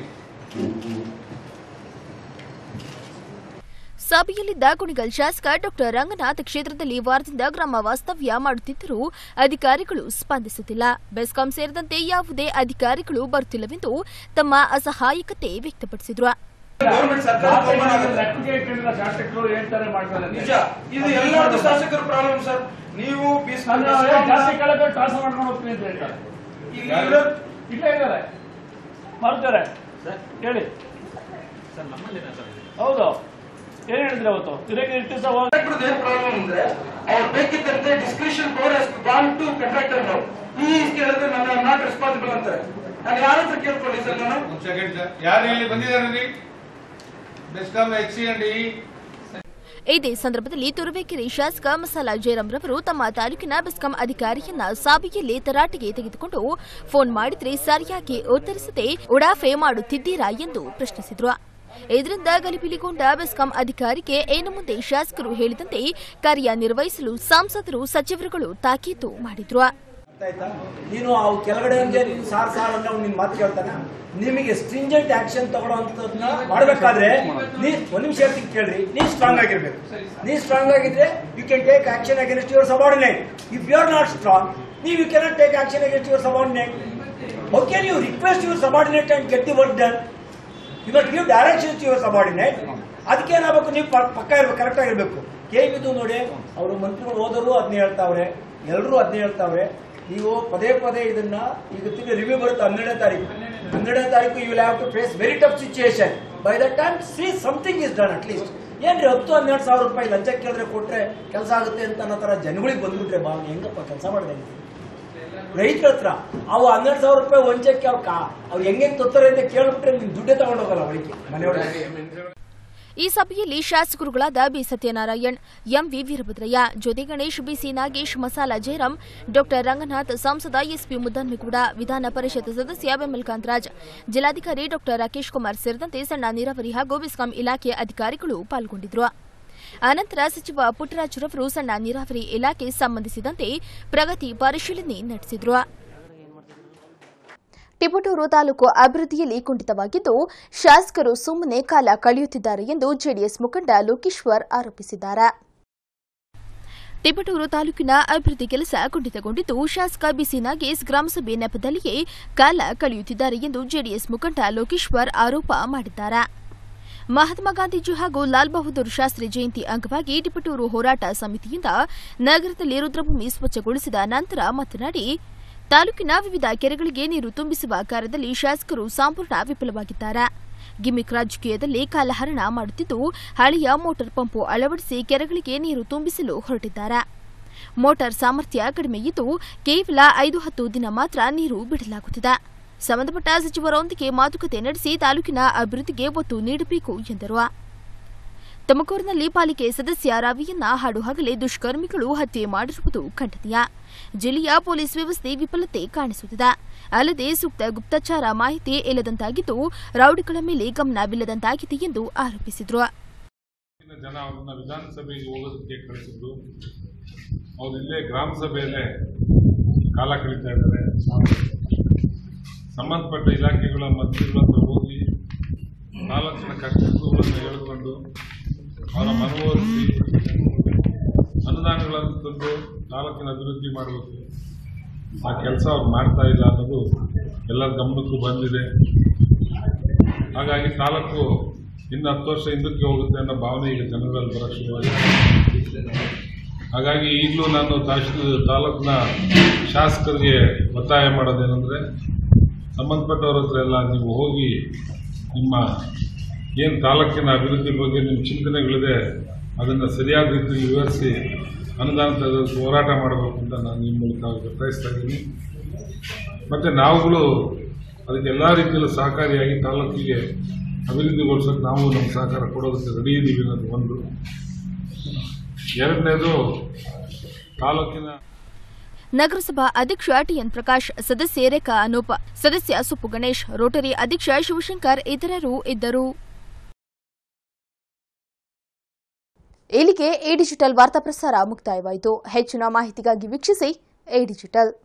ಸಭೆಯಲ್ಲಿದ್ದ ಕುಣಿಗಲ್ ಶಾಸಕ ಡಾ ರಂಗನಾಥ್ ಕ್ಷೇತ್ರದಲ್ಲಿ ವಾರದಿಂದ ಗ್ರಾಮ ವಾಸ್ತವ್ಯ ಮಾಡುತ್ತಿದ್ದರೂ ಅಧಿಕಾರಿಗಳು ಸ್ಪಂದಿಸುತ್ತಿಲ್ಲ ಬೆಸ್ಕಾಂ ಸೇರಿದಂತೆ ಯಾವುದೇ ಅಧಿಕಾರಿಗಳು ಬರುತ್ತಿಲ್ಲವೆಂದು ತಮ್ಮ ಅಸಹಾಯಕತೆ ವ್ಯಕ್ತಪಡಿಸಿದ್ರು ಶಾಸಕರು ಹೇಳ್ತಾರೆ ಮಾಡ್ತಾರೆ ನಿಜ ಇದು ಎಲ್ಲರದ್ದು ಶಾಸಕರ ಪ್ರಾಬ್ಲಮ್ ಸರ್ ನೀವು ಬಿಸ್- ಜಾಸ್ತಿ ಕಳೆದ ಟ್ರಾನ್ಸ್ಫರ್ ಮಾಡ್ಕೊಂಡು ಹೋಗ್ತೀನಿ ಅಂತ ಹೇಳ್ತಾರೆ ಇಲ್ಲಿ- ಇಲ್ಲೇ ಇದ್ದಾರೆ ಮಾಡ್ತಾರೆ ಹೇಳಿ ಹೌದು ಏನ್ ಹೇಳಿದ್ರೆ ಅವತ್ತು ತಿರುಗಿ ಇಟ್ಟು ಸಹ ಹೋಗಿ ಕಾಂಟ್ರಾಕ್ಟರ್ದು ಏನ್ ಪ್ರಾಬ್ಲಮ್ ಅಂದ್ರೆ ಅವ್ರು ಬೇಕಿದ್ದಂತೆ discretion power has gone to contractor ನಾವು ಈ ಕೇಳಿದ್ರೆ ನಾನು ನಾಟ್ ರೆಸ್ಪಾನ್ಸಿಬಲ್ ಅಂತಾರೆ ನಾನು ಯಾರ ಹತ್ರ ಕೇಳ್ಕೊಳ್ಳಿ ಸರ್ ನಾನು ಒಂದು ಸೆಕೆಂಡ್ ಯಾರು ಇಲ್ಲಿ ಬಂದಿದ್ದಾರೆ ರೀ BESCOM H C and E ಇದೇ ಸಂದರ್ಭದಲ್ಲಿ ತುರುವೇಕೆರೆ ಶಾಸಕ ಮಸಾಲ ಜಯರಾಮ್ ರವರು ತಮ್ಮ ತಾಲೂಕಿನ ಬೆಸ್ಕಾಂ ಅಧಿಕಾರಿಯನ್ನ ಸಭೆಯಲ್ಲಿ ತರಾಟೆಗೆ ತೆಗೆದುಕೊಂಡು ಫೋನ್ ಮಾಡಿದ್ರೆ ಸರಿಯಾಗಿ ಉತ್ತರಿಸದೆ ಉಡಾಫೆ ಮಾಡುತ್ತಿದ್ದೀರಾ ಎಂದು ಪ್ರಶ್ನಿಸಿದ್ರು ಇದರಿಂದ ಗಲಿಬಿಲಿಗೊಂಡ ಬೆಸ್ಕಾಂ ಅಧಿಕಾರಿಗೆ ಏನು ಮುಂದೆ ಶಾಸಕರು ಹೇಳಿದಂತೆ ಕಾರ್ಯನಿರ್ವಹಿಸಲು ಸಂಸದರು ಸಚಿವರುಗಳು ತಾಕೀತು ಮಾಡಿದ್ರು ಆಯ್ತಾ ನೀನು ಅವು ಕೆಳಗಡೆ ಹಂಗೆ ನೀನು ಸಾರ್ ಸಾರ್ ಅಂದ್ರೆ ಅವ್ನು ನಿನ್ ಮಾತು ಕೇಳ್ತಾನ ನಿಮಗೆ ಸ್ಟ್ರಿಂಜೆಂಟ್ ಆಕ್ಷನ್ ತಗೊಳ್ಳೋಂಥದ್ದನ್ನ ಮಾಡಬೇಕಾದ್ರೆ ನೀ ಒಂದ್ ನಿಮಿಷ ಹೇಳ್ತೀನಿ ಕೇಳ್ರಿ ನೀ ಸ್ಟ್ರಾಂಗ್ ಆಗಿರ್ಬೇಕು ನೀ ಸ್ಟ್ರಾಂಗ್ ಆಗಿದ್ರೆ you can take action against your subordinate if you are not strong ನೀವು you cannot take action against your subordinate how can you request your subordinate and get the work done you must give direction to your subordinate ಅದಕ್ಕೆ ಏನಾಗಬೇಕು ನೀವು ಪ- ಪಕ್ಕ ಇರ್ಬೇಕು correct ಆಗಿರ್ಬೇಕು ಕೇಳಿದ್ದು ನೋಡಿ ಅವರು ಮಂತ್ರಿಗಳು ಹೋದರು ಅದನ್ನೇ ಹೇಳ್ತಾವ್ರೆ ಎಲ್ಲರೂ ಅದನ್ನೇ ಹೇಳ್ತಾವ್ರೆ ನೀವು ಪದೇ ಪದೇ ಇದನ್ನ ಈಗ ತಿರ್ಗಿ ರಿವ್ಯೂ ಬರುತ್ತೆ ಹನ್ನೆರಡನೇ ತಾರೀಕು ಹನ್ನೆರಡನೇ ತಾರೀಕು you will have to face very tough situation by the time see something is done at least ಏನ್ರಿ ಹತ್ತು ಹನ್ನೆರಡು ಸಾವಿರ ರೂಪಾಯಿ ಲಂಚ ಕೇಳಿದ್ರೆ ಕೊಟ್ರೆ ಕೆಲಸ ಆಗುತ್ತೆ ಅಂತ ಅನ್ನೋ ತರ ಜನಗಳಿಗೆ ಬಂದ್ಬಿಟ್ರೆ ಬಾ ಅವ್ನು ಹೆಂಗಪ್ಪ ಕೆಲಸ ಮಾಡಿದೆ ರೈತರ ಹತ್ರ ಅವು ಹನ್ನೆರಡು ಸಾವಿರ ರೂಪಾಯಿ ವಂಚಕ್ಕೆ ಅವ್ರು ಕಾ ಅವ್ರು ಹೆಂಗೆ ತೊತ್ತಾರೆ ಅಂತ ಕೇಳ್ಬಿಟ್ರೆ ನಿಮ್ ದುಡ್ಡೇ ತಗೊಂಡೋಗಲ್ಲ ಒಳಗೆ ಮನೆಯೊಳಗೆ ಈ ಸಭೆಯಲ್ಲಿ ಶಾಸಕರುಗಳಾದ B Satyanarayan M V Veerabhadraiah Jyothi Ganesh B C Nagesh Masala Jayaram ಡಾ ರಂಗನಾಥ್ ಸಂಸದ ಎಸ್ಪಿ ಮುದ್ದನ್ಮೇಗೌಡ ವಿಧಾನ ಪರಿಷತ್ ಸದಸ್ಯ ಬೆಮ್ಮಲ್ ಕಾಂತರಾಜ್ ಜಿಲ್ಲಾಧಿಕಾರಿ ಡಾ ರಾಕೇಶ್ ಕುಮಾರ್ ಸೇರಿದಂತೆ ಸಣ್ಣ ನೀರಾವರಿ ಹಾಗೂ ಬೆಸ್ಕಾಂ ಇಲಾಖೆಯ ಅಧಿಕಾರಿಗಳು ಪಾಲ್ಗೊಂಡಿದ್ದರು ಅನಂತರ ಸಚಿವ ಪುಟ್ಟರಾಜುರವರು ಸಣ್ಣ ನೀರಾವರಿ ಇಲಾಖೆ ಸಂಬಂಧಿಸಿದಂತೆ ಪ್ರಗತಿ ಪರಿಶೀಲನೆ ನಡೆಸಿದರು ಟಿಪಟೂರು ತಾಲೂಕು ಅಭಿವೃದ್ಧಿಯಲ್ಲಿ ಕುಂಠಿತವಾಗಿದ್ದು ಶಾಸಕರು ಸುಮ್ಮನೆ ಕಾಲ ಕಳೆಯುತ್ತಿದ್ದಾರೆ ಎಂದು ಜೆಡಿಎಸ್ ಮುಖಂಡ ಲೋಕೇಶ್ವರ್ ಆರೋಪಿಸಿದ್ದಾರೆ ಟಿಪಟೂರು ತಾಲೂಕಿನ ಅಭಿವೃದ್ಧಿ ಕೆಲಸ ಕುಂಠಿತಗೊಂಡಿದ್ದು ಶಾಸಕ ಬಿಸಿ ನಾಗೇಶ್ ಗ್ರಾಮಸಭೆ ನೆಪದಲ್ಲಿಯೇ ಕಾಲ ಕಳೆಯುತ್ತಿದ್ದಾರೆ ಎಂದು ಜೆಡಿಎಸ್ ಮುಖಂಡ ಲೋಕೇಶ್ವರ್ ಆರೋಪ ಮಾಡಿದ್ದಾರೆ ಮಹಾತ್ಮ ಗಾಂಧೀಜಿ ಹಾಗೂ ಲಾಲ್ ಬಹದ್ದೂರ್ ಶಾಸ್ತ್ರಿ ಜಯಂತಿ ಅಂಗವಾಗಿ ಟಿಪಟೂರು ಹೋರಾಟ ಸಮಿತಿಯಿಂದ ನಗರದಲ್ಲಿ ರುದ್ರಭೂಮಿ ಸ್ವಚ್ಛಗೊಳಿಸಿದ ನಂತರ ಮಾತನಾಡಿ ತಾಲೂಕಿನ ವಿವಿಧ ಕೆರೆಗಳಿಗೆ ನೀರು ತುಂಬಿಸುವ ಕಾರ್ಯದಲ್ಲಿ ಶಾಸಕರು ಸಂಪೂರ್ಣ ವಿಫಲವಾಗಿದ್ದಾರೆ ಗಿಮಿಕ್ ರಾಜಕೀಯದಲ್ಲಿ ಕಾಲಹರಣ ಮಾಡುತ್ತಿದ್ದು ಹಳೆಯ ಮೋಟಾರ್ ಪಂಪು ಅಳವಡಿಸಿ ಕೆರೆಗಳಿಗೆ ನೀರು ತುಂಬಿಸಲು ಹೊರಟಿದ್ದಾರೆ ಮೋಟಾರ್ ಸಾಮರ್ಥ್ಯ ಕಡಿಮೆ ಇದ್ದು ಕೇವಲ ಐದು ಹತ್ತು ದಿನ ಮಾತ್ರ ನೀರು ಬಿಡಲಾಗುತ್ತಿದೆ ಸಂಬಂಧಪಟ್ಟ ಸಚಿವರೊಂದಿಗೆ ಮಾತುಕತೆ ನಡೆಸಿ ತಾಲೂಕಿನ ಅಭಿವೃದ್ಧಿಗೆ ಒತ್ತು ನೀಡಬೇಕು ಎಂದರು ತುಮಕೂರಿನಲ್ಲಿ ಪಾಲಿಕೆ ಸದಸ್ಯ ರವಿಯನ್ನ ಹಾಡುಹಗಲೇ ದುಷ್ಕರ್ಮಿಗಳು ಹತ್ಯೆ ಮಾಡಿರುವುದು ಖಂಡನೀಯ ಜಿಲ್ಲೆಯ ಪೊಲೀಸ್ ವ್ಯವಸ್ಥೆ ವಿಫಲತೆ ಕಾಣಿಸುತ್ತಿದೆ ಅಲ್ಲದೆ ಸೂಕ್ತ ಗುಪ್ತಚಾರ ಮಾಹಿತಿ ಇಲ್ಲದಂತಾಗಿದ್ದು ರೌಡಿಗಳ ಮೇಲೆ ಗಮನವಿಲ್ಲದಂತಾಗಿದೆ ಎಂದು ಆರೋಪಿಸಿದರು ಜನ ಅವ್ರನ್ನ ವಿಧಾನಸಭೆಗೆ ಹೋಗೋದಕ್ಕೆ ಕಳಿಸಿದ್ರು ಅವ್ರು ಇಲ್ಲೇ ಗ್ರಾಮ ಸಭೆಯಲ್ಲೇ ಕಾಲ ಕಳೀತಾ ಇದ್ದಾರೆ ಸಂಬಂಧಪಟ್ಟ ಇಲಾಖೆಗಳ ಮಂತ್ರಿಗಳ ಹತ್ರ ಹೋಗಿ ನಾಲ್ಕು ಜನ ಕರ್ತೃತ್ವಗಳನ್ನು ಹೇಳಿಕೊಂಡು ಅವರ ಮನವೊಲಿಸಿ ಅನುದಾನಗಳನ್ನು ತಂದು ತಾಲೂಕಿನ ಅಭಿವೃದ್ಧಿ ಮಾಡಬೇಕು ಆ ಕೆಲಸ ಅವ್ರು ಮಾಡ್ತಾ ಇಲ್ಲ ಅನ್ನೋದು ಎಲ್ಲರ ಗಮನಕ್ಕೂ ಬಂದಿದೆ ಹಾಗಾಗಿ ತಾಲೂಕು ಇನ್ನು ಹತ್ತು ವರ್ಷ ಹಿಂದಕ್ಕೆ ಹೋಗುತ್ತೆ ಅನ್ನೋ ಭಾವನೆ ಈಗ ಜನರಲ್ಲಿ ಬರೋಕ್ಕೆ ಶುರುವಾಗಿದೆ ಹಾಗಾಗಿ ಈಗಲೂ ನಾನು ತಹಶೀಲ್ ತಾಲೂಕಿನ ಶಾಸಕರಿಗೆ ಒತ್ತಾಯ ಮಾಡೋದೇನೆಂದರೆ ಸಂಬಂಧಪಟ್ಟವ್ರ ಹತ್ರ ಎಲ್ಲ ನೀವು ಹೋಗಿ ನಿಮ್ಮ ಏನು ತಾಲೂಕಿನ ಅಭಿವೃದ್ಧಿ ಬಗ್ಗೆ ನಿಮ್ಮ ಚಿಂತನೆಗಳಿದೆ ಅದನ್ನು ಸರಿಯಾದ ರೀತಿಯಲ್ಲಿ ವಿವರಿಸಿ ಅನುದಾನ ತೆಗೆದು ಹೋರಾಟ ಮಾಡಬೇಕು ಅಂತ ನಾನು ನಿಮ್ಮ ಮೂಲಕ ಒತ್ತಾಯಿಸ್ತಾ ಇದ್ದೀನಿ ಮತ್ತು ನಾವುಗಳು ಅದಕ್ಕೆ ಎಲ್ಲ ರೀತಿಯಲ್ಲೂ ಸಹಕಾರಿಯಾಗಿ ತಾಲೂಕಿಗೆ ಅಭಿವೃದ್ಧಿಗೊಳಿಸೋಕೆ ನಾವು ನಮ್ಮ ಸಹಕಾರ ಕೊಡೋದಕ್ಕೆ ರೆಡಿ ಇದ್ದೀವಿ ಅನ್ನೋದು ಒಂದು ಎರಡನೇದು ತಾಲೂಕಿನ ನಗರಸಭಾ ಅಧ್ಯಕ್ಷ ಟಿಎನ್ ಪ್ರಕಾಶ್ ಸದಸ್ಯೆ ರೇಖಾ ಅನೂಪ್ ಸದಸ್ಯ ಸುಪ್ಪು ಗಣೇಶ್ ರೋಟರಿ ಅಧ್ಯಕ್ಷ ಶಿವಶಂಕರ್ ಇತರರು ಇದ್ದರು ಇಲ್ಲಿಗೆ ಎ ಡಿಜಿಟಲ್ ವಾರ್ತಾ ಪ್ರಸಾರ ಮುಕ್ತಾಯವಾಯಿತು ಹೆಚ್ಚಿನ ಮಾಹಿತಿಗಾಗಿ ವೀಕ್ಷಿಸಿ ಎ ಡಿಜಿಟಲ್